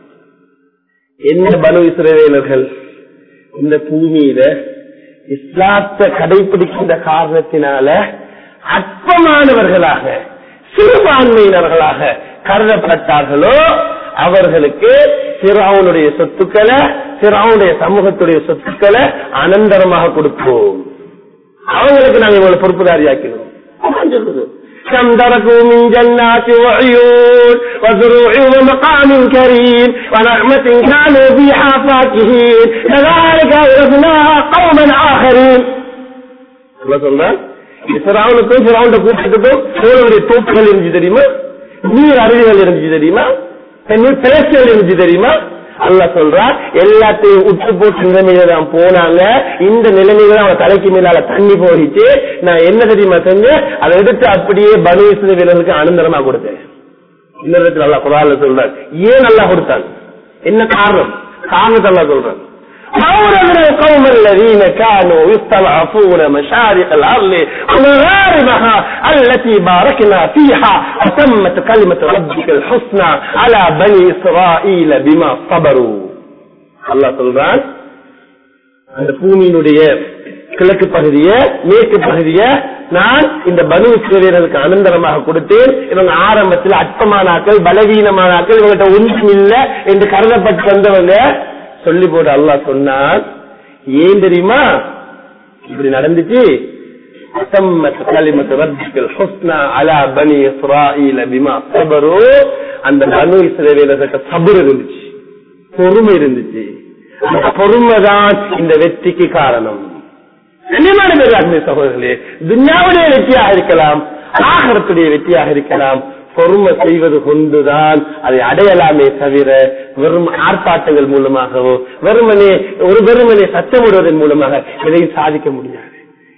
என்ன பனு இஸ்ரவேலர்கள் இந்த பூமியில இஸ்லாத்தை கடைபிடிக்கின்ற காரணத்தினால அற்பமானவர்களாக சிறுபான்மையினர்களாக கருதப்பட்டார்களோ அவர்களுக்கு சிறாவுனுடைய சொத்துக்களை சிறாவுடைய சமூகத்துடைய சொத்துக்களை அனந்தரமாக கொடுப்போம் அவங்களுக்கு நாங்க இவங்களை பொறுப்புதாரியாக்கிறோம் சொல்லுது كم تركوا من جنات وعيون وزروع ومقام كريم ونعمة كانوا فيها فاكهين كذلك أورثناها قوما آخرين الله சொல்றான் சிறாவுனுக்கும் சிறாவுண்ட கூட்டத்துக்கும் சோழனுடைய தோப்புகள் இருந்துச்சு தெரியுமா நீர் அருவிகள் இருந்துச்சு தெரியுமா தண்ணீர் பிளஸ்கள் இருந்துச்சு தெரியுமா அல்ல சொல்றா எல்லாத்தையும் உற்று போட்டு நிலைமையில தான் போனாங்க இந்த நிலைமையில அவன் தலைக்கு மேலால தண்ணி போயிட்டு நான் என்ன தெரியுமா செஞ்சேன் அதை எடுத்து அப்படியே பனு வீரர்களுக்கு அனந்தரமா கொடுத்தேன் இன்னொரு நல்லா குரால சொல்றார் ஏன் நல்லா கொடுத்தான் என்ன காரணம் காரணத்தை நல்லா சொல்றான் أورثنا القوم الذين كانوا يستضعفون مشارق الأرض ومغاربها التي باركنا فيها وتمت كلمة ربك الحسنى على بني إسرائيل بما صبروا الله சொல்றான் அந்த பூமியினுடைய கிழக்கு பகுதிய மேற்கு பகுதிய நான் இந்த பனு இஸ்ரேலருக்கு அனந்தரமாக கொடுத்தேன் இவங்க ஆரம்பத்தில் அற்பமானாக்கள் பலவீனமானாக்கள் இவங்ககிட்ட ஒன்றும் இல்லை என்று கருதப்பட்டு வந்தவங்க சொல்லி போட்டு அல்லாஹ் சொன்னான் ஏன் தெரியுமா இப்படி நடந்துச்சு அந்த பனு இஸ்ரேலர்கிட்ட சபுர் இருந்துச்சு பொறுமை இருந்துச்சு அந்த பொறுமைதான் இந்த வெற்றிக்கு காரணம் கண்ணியமான பேராத்மே சகோதரர்களே துன்யாவுடைய வெற்றியாக இருக்கலாம் ஆகரத்துடைய வெற்றியாக இருக்கலாம் பொறுமை செய்வது கொண்டுதான் அதை அடையலாமே தவிர வெறும் ஆர்ப்பாட்டங்கள் மூலமாகவோ வெறுமனே ஒரு வெறுமனே சத்தமிடுவதன் மூலமாக எதையும் சாதிக்க முடியாது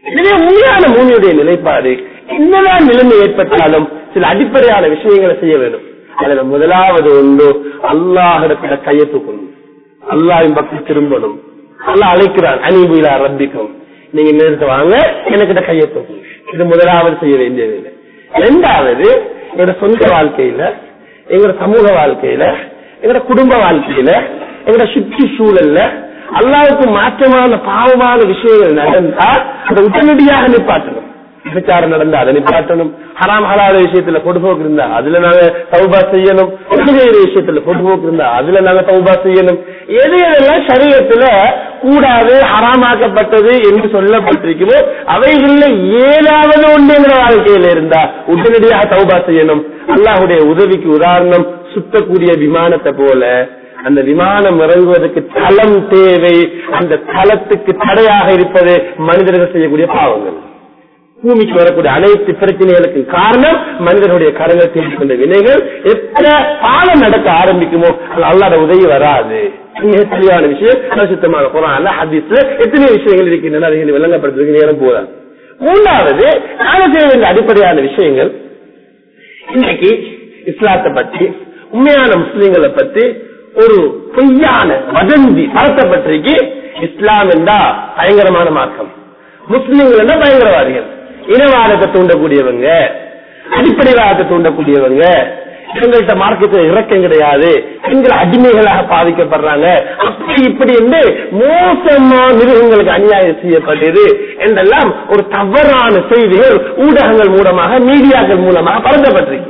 எனவே உண்மையான மூமியுடைய நிலைப்பாடு என்னதான் நிலைமை ஏற்பட்டாலும் சில அடிப்படையான விஷயங்களை செய்ய வேண்டும் அதுல முதலாவது ஒன்று அல்லாஹிடத்துல கையை தூக்கணும் அல்லாஹின் பக்கம் திரும்பணும் அல்லாஹ் அழைக்கிறான் அனிபுலா ரப்பிக்கும் நீங்க நேரத்தை வாங்க எனக்கிட்ட கையை தூக்கணும் இது முதலாவது செய்ய வேண்டியது இல்லை ரெண்டாவது எங்களோட சொந்த வாழ்க்கையில எங்களோட சமூக வாழ்க்கையில எங்களோட குடும்ப வாழ்க்கையில எங்களோட சுற்றி சூழல்ல அல்லாவுக்கு மாற்றமான பாவமான விஷயங்கள் நடந்தா அதை உடனடியாக நிப்பாட்டணும் விபச்சாரம் நடந்தா அதை நிப்பாட்டணும் ஹராம் ஹலால விஷயத்துல பொடுபோக்கு இருந்தா அதுல நாங்க தௌபா செய்யணும் தொழுகையிற விஷயத்துல பொடுபோக்கு இருந்தா அதுல நாங்க தௌபா செய்யணும் எது எதெல்லாம் சரீரத்துல கூடாது ஹராமாக்கப்பட்டது என்று சொல்லப்பட்டிருக்குமோ அவைகள்ல ஏழாவது ஒன்றுங்கிற வாழ்க்கையில இருந்தா உடனடியாக தௌபா செய்யணும் அல்லாஹுடைய உதவிக்கு உதாரணம் சுத்தக்கூடிய விமானத்தை போல அந்த விமானம் இறங்குவதற்கு தளம் தேவை அந்த தளத்துக்கு தடையாக இருப்பது மனிதர்கள் செய்யக்கூடிய பாவங்கள் பூமிக்கு வரக்கூடிய அனைத்து பிரச்சனைகளுக்கு காரணம் மனிதனுடைய கரங்கள் தேடி கொண்ட வினைகள் எத்தனை பாலம் நடக்க ஆரம்பிக்குமோ அது அல்லாத உதவி வராது மிக தெளிவான விஷயம் பரிசுத்தமான குரான்ல ஹதீஸ்ல எத்தனை விஷயங்கள் இருக்கின்றன அதை விளங்கப்படுத்துறதுக்கு நேரம் போதாது மூன்றாவது நாங்கள் செய்ய வேண்டிய அடிப்படையான விஷயங்கள் இன்னைக்கு இஸ்லாத்தை பற்றி உண்மையான முஸ்லிம்களை பற்றி ஒரு பொய்யான வதந்தி பரத்தப்பட்டிருக்கு இஸ்லாம் என்றா பயங்கரமான மார்க்கம் முஸ்லிம்கள் என்ன பயங்கரவாதிகள் இனவாதத்தை தூண்டக்கூடியவங்க அடிப்படைவாதத்தை தூண்டக்கூடியவங்க இவங்கள்ட்ட மார்க்கத்தில் இறக்கம் கிடையாது பெண்கள் அடிமைகளாக பாதிக்கப்படுறாங்க அப்படி இப்படி என்று மோசமா மிருகங்களுக்கு அநியாயம் செய்யப்பட்டது என்றெல்லாம் ஒரு தவறான செய்திகள் ஊடகங்கள் மூலமாக மீடியாக்கள் மூலமாக பரந்தப்பட்டிருக்கு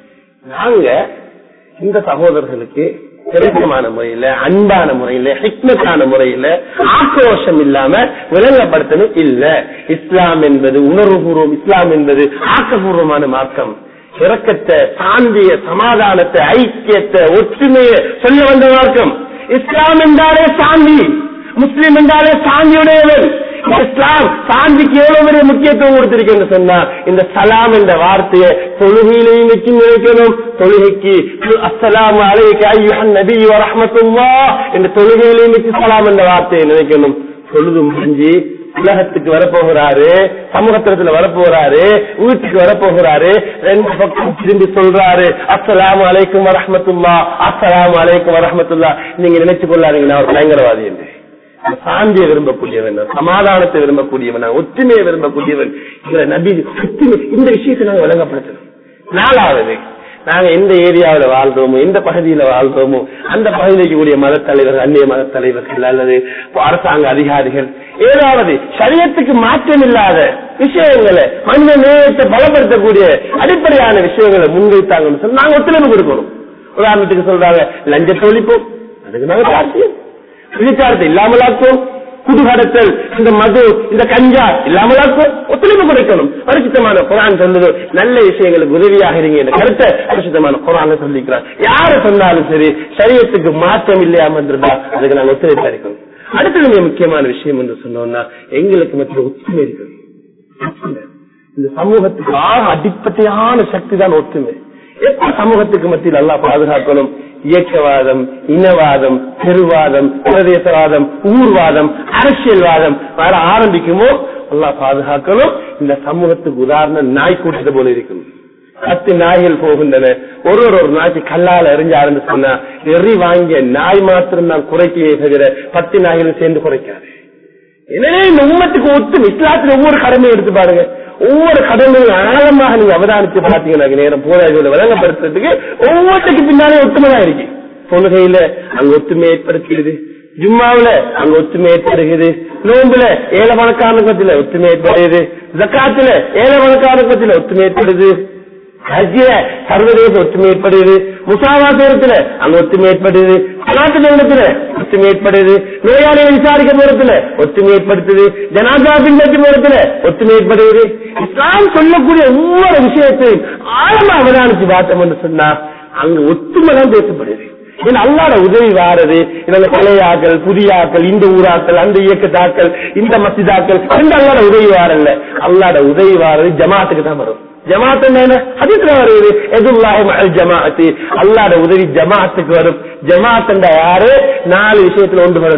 நாங்க இந்த சகோதரர்களுக்கு தெரிஞ்சமான முறையில அன்பான முறையில ஹிக்மத்தான முறையில ஆக்ரோஷம் இல்லாம விளங்கப்படுத்தணும் இல்ல இஸ்லாம் என்பது உணர்வுபூர்வம் இஸ்லாம் என்பது ஆக்கபூர்வமான மார்க்கம் இறக்கத்தை சாந்திய சமாதானத்தை ஐக்கியத்தை ஒற்றுமையை சொல்ல வந்த மார்க்கம் இஸ்லாம் என்றாலே சாந்தி முஸ்லிம் என்றாலே சாந்தியுடையவன் இஸ்லாம் சாந்திக்கு எவ்வளவு பெரிய முக்கியத்துவம் கொடுத்திருக்கேன்னு சொன்னா இந்த சலாம் என்ற வார்த்தையை தொழுகையிலையும் வச்சு நினைக்கணும் தொழுகைக்கு அஸ்ஸலாமு அலைக்க ஐயுஹன் நபி வரஹமத்துல்லா இந்த தொழுகையிலையும் வச்சு சலாம் என்ற வார்த்தையை நினைக்கணும் தொழுது முடிஞ்சு உலகத்துக்கு வரப்போகிறாரு சமூகத்திரத்துல வரப்போகிறாரு வீட்டுக்கு வரப்போகிறாரு ரெண்டு பக்கம் திரும்பி சொல்றாரு அஸ்ஸலாமு அலைக்கும் வரஹமத்துல்லா அஸ்ஸலாமு அலைக்கும் வரஹமத்துல்லா நீங்க நினைச்சு கொள்ளாதீங்க நான் ஒரு பயங்கரவாதி என்று சாந்தியை விரும்பக்கூடியவன் சமாதானத்தை விரும்பக்கூடியவன் ஒற்றுமையை விரும்பக்கூடியவன் இதுல நபி ஒற்றுமை இந்த விஷயத்தை நாங்க விளங்கப்படுத்தணும் நாலாவது நாங்க எந்த ஏரியாவில் வாழ்றோமோ எந்த பகுதியில வாழ்றோமோ அந்த பகுதிக்கு கூடிய மத தலைவர்கள் அந்நிய மத தலைவர்கள் அல்லது அரசாங்க அதிகாரிகள் ஏதாவது சரியத்துக்கு மாற்றம் இல்லாத விஷயங்களை மனித நேயத்தை பலப்படுத்தக்கூடிய அடிப்படையான விஷயங்களை முன்வைத்தாங்கன்னு சொல்லி நாங்க ஒத்துழைப்பு கொடுக்கணும் உதாரணத்துக்கு சொல்றாங்க லஞ்சத்தை ஒழிப்போம் அதுக்கு நாங்க சாட்சியம் விபச்சாரத்தை இல்லாமலாக்கும் குடுகடத்தல் இந்த மது இந்த கஞ்சா இல்லாமலாக்கும் ஒத்துழைப்பு கொடுக்கணும் பரிசுத்தமான குரான் சொன்னது நல்ல விஷயங்களுக்கு உதவியாக இருங்க என்ற கருத்தை பரிசுத்தமான குரான் சொல்லிக்கிறார் யாரு சொன்னாலும் சரி சரியத்துக்கு மாற்றம் இல்லையாம இருந்தா அதுக்கு நாங்க ஒத்துழைப்பு இருக்கணும் அடுத்தது மிக முக்கியமான விஷயம் என்று சொன்னோம்னா எங்களுக்கு மத்திய ஒற்றுமை இருக்கணும் இந்த சமூகத்துக்கு ஆக அடிப்படையான சக்தி தான் ஒற்றுமை எப்ப சமூகத்துக்கு மத்தியில் நல்லா பாதுகாக்கணும் இயக்கவாதம் இனவாதம் பெருவாதம் பிரதேசவாதம் ஊர்வாதம் அரசியல்வாதம் வர ஆரம்பிக்குமோ நல்லா பாதுகாக்கணும் இந்த சமூகத்துக்கு உதாரணம் நாய் கூட்டத்தை போல இருக்கணும் பத்து நாய்கள் போகின்றன ஒரு ஒரு ஒரு நாய்க்கு கல்லால் எறிஞ்சாருன்னு சொன்னா எறி வாங்கிய நாய் மாத்திரம் தான் குறைக்கவே தவிர பத்து நாய்களும் சேர்ந்து குறைக்காது எனவே இந்த உண்மத்துக்கு ஒத்து இஸ்லாத்துல ஒவ்வொரு கடமையும் எடுத்து பாருங்க ஒவ்வொரு கடமையும் ஆழமாக நீங்க அவதானிச்சு பாத்தீங்கன்னா நேரம் போராளிகளை வழங்கப்படுத்துறதுக்கு ஒவ்வொருத்துக்கு பின்னாலே ஒத்துமைதான் இருக்கு தொழுகையில அங்க ஒத்துமை ஏற்படுத்துகிறது ஜும்மாவுல அங்க ஒத்துமை ஏற்படுகிறது நோம்புல ஏழை பணக்காரனுக்கத்துல ஒத்துமை ஏற்படுகிறது ஜக்காத்துல ஏழை பணக்காரனுக்கத்துல ஒத்துமை ஏற்படுது ஹஜ்ஜில சர்வதேச ஒற்றுமை ஏற்படுது முசாவாசத்துல அங்க ஒற்றுமை ஏற்படுது நாட்டு நிறுவனத்துல ஒற்றுமை ஏற்படுது நோயாளியை விசாரிக்க போறதுல ஒற்றுமை ஏற்படுத்துது ஜனாதா பின்பற்றி போறதுல ஒற்றுமை ஏற்படுது இஸ்லாம் சொல்லக்கூடிய ஒவ்வொரு விஷயத்தையும் ஆழமா அவதானிச்சு பார்த்தோம் என்று சொன்னா அங்க ஒற்றுமை தான் பேசப்படுது ஏன்னா அல்லாட உதவி வாரது இவங்க பழையாக்கள் புதியாக்கள் இந்த ஊராக்கள் அந்த இயக்கத்தாக்கள் இந்த மசிதாக்கள் அந்த அல்லாட உதவி வாரல்ல அல்லாட உதவி வாரது ஜமாத்துக்கு தான் வரும் ஜமாத் என்ன ஹதீஸ்ல வருது எதுல்லாஹி ஜமாஅத்தி அல்லாஹ்ட உதவி ஜமாஅத்துக்கு வரும் ஜமாத் யாரு நாலு விஷயத்துல ஒன்று வரணும்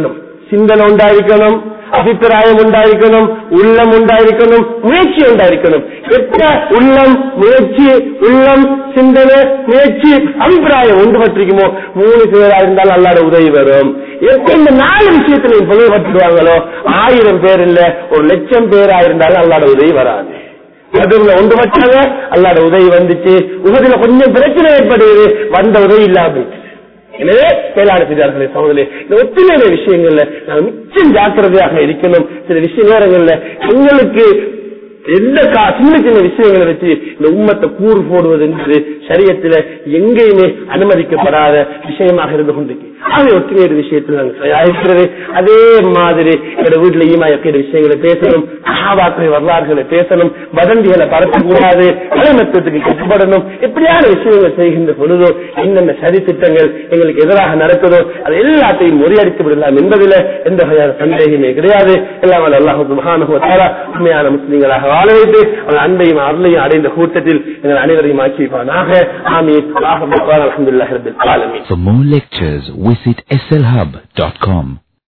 சிந்தனை உண்டாயிருக்கணும் அபிப்பிராயம் உண்டாயிருக்கணும் உள்ளம் உண்டாயிருக்கணும் முயற்சி உண்டாயிருக்கணும் எப்ப உள்ளம் முயற்சி உள்ளம் சிந்தனை முயற்சி அபிப்பிராயம் ஒன்றுபட்டிருக்குமோ மூணு பேரா இருந்தால் அல்லாட உதவி வரும் எப்ப இந்த நாலு விஷயத்துல புகழ்பட்டுருவாங்களோ ஆயிரம் பேர் இல்ல ஒரு லட்சம் பேரா இருந்தாலும் அல்லாட உதவி வராது அதுல ஒன்று வச்சாங்க அல்லாட உதவி வந்துச்சு உகதுல கொஞ்சம் பிரச்சனை ஏற்படுது வந்த உதவி இல்லாம போயிடுச்சு. எனவே மேலான பெரியார்களே சகோதரே இந்த ஒத்துழைப்பு விஷயங்கள்ல நாங்கள் மிச்சம் ஜாக்கிரதையாக இருக்கணும் சில விஷய நேரங்கள்ல எங்களுக்கு எந்த கா சின்ன சின்ன விஷயங்களை வச்சு இந்த உம்மத்தை கூறு போடுவது என்பது சரியத்துல எங்கேயுமே அனுமதிக்கப்படாத விஷயமாக இருந்து கொண்டிருக்கு ஆகவே ஒற்றுமையான விஷயத்தில் நாங்கள் தயாரிக்கிறது அதே மாதிரி என்னோட வீட்டுல ஈமா இருக்கிற விஷயங்களை பேசணும் சஹாபாக்களை வரலாறுகளை பேசணும் வதந்திகளை பரப்பக்கூடாது தலைமத்துவத்துக்கு கட்டுப்படணும் இப்படியான விஷயங்கள் செய்கின்ற பொழுதோ என்னென்ன சரி திட்டங்கள் எங்களுக்கு எதிராக நடக்குதோ அது எல்லாத்தையும் முறியடித்து விடலாம் என்பதில் எந்த வகையான சந்தேகமே கிடையாது எல்லாம் வல்ல அல்லாஹு மகானுவத்தாரா உண்மையான முஸ்லீம்களாக வாழ வைத்து அவன் அன்பையும் அருளையும் அடைந்த கூட்டத்தில் எங்கள் அனைவரையும் ஆக்கி வைப்பானாக ஆமீன் அல்ஹம்துலில்லாஹி ரப்பில் ஆலமீன் For more lectures, visit slhub.com.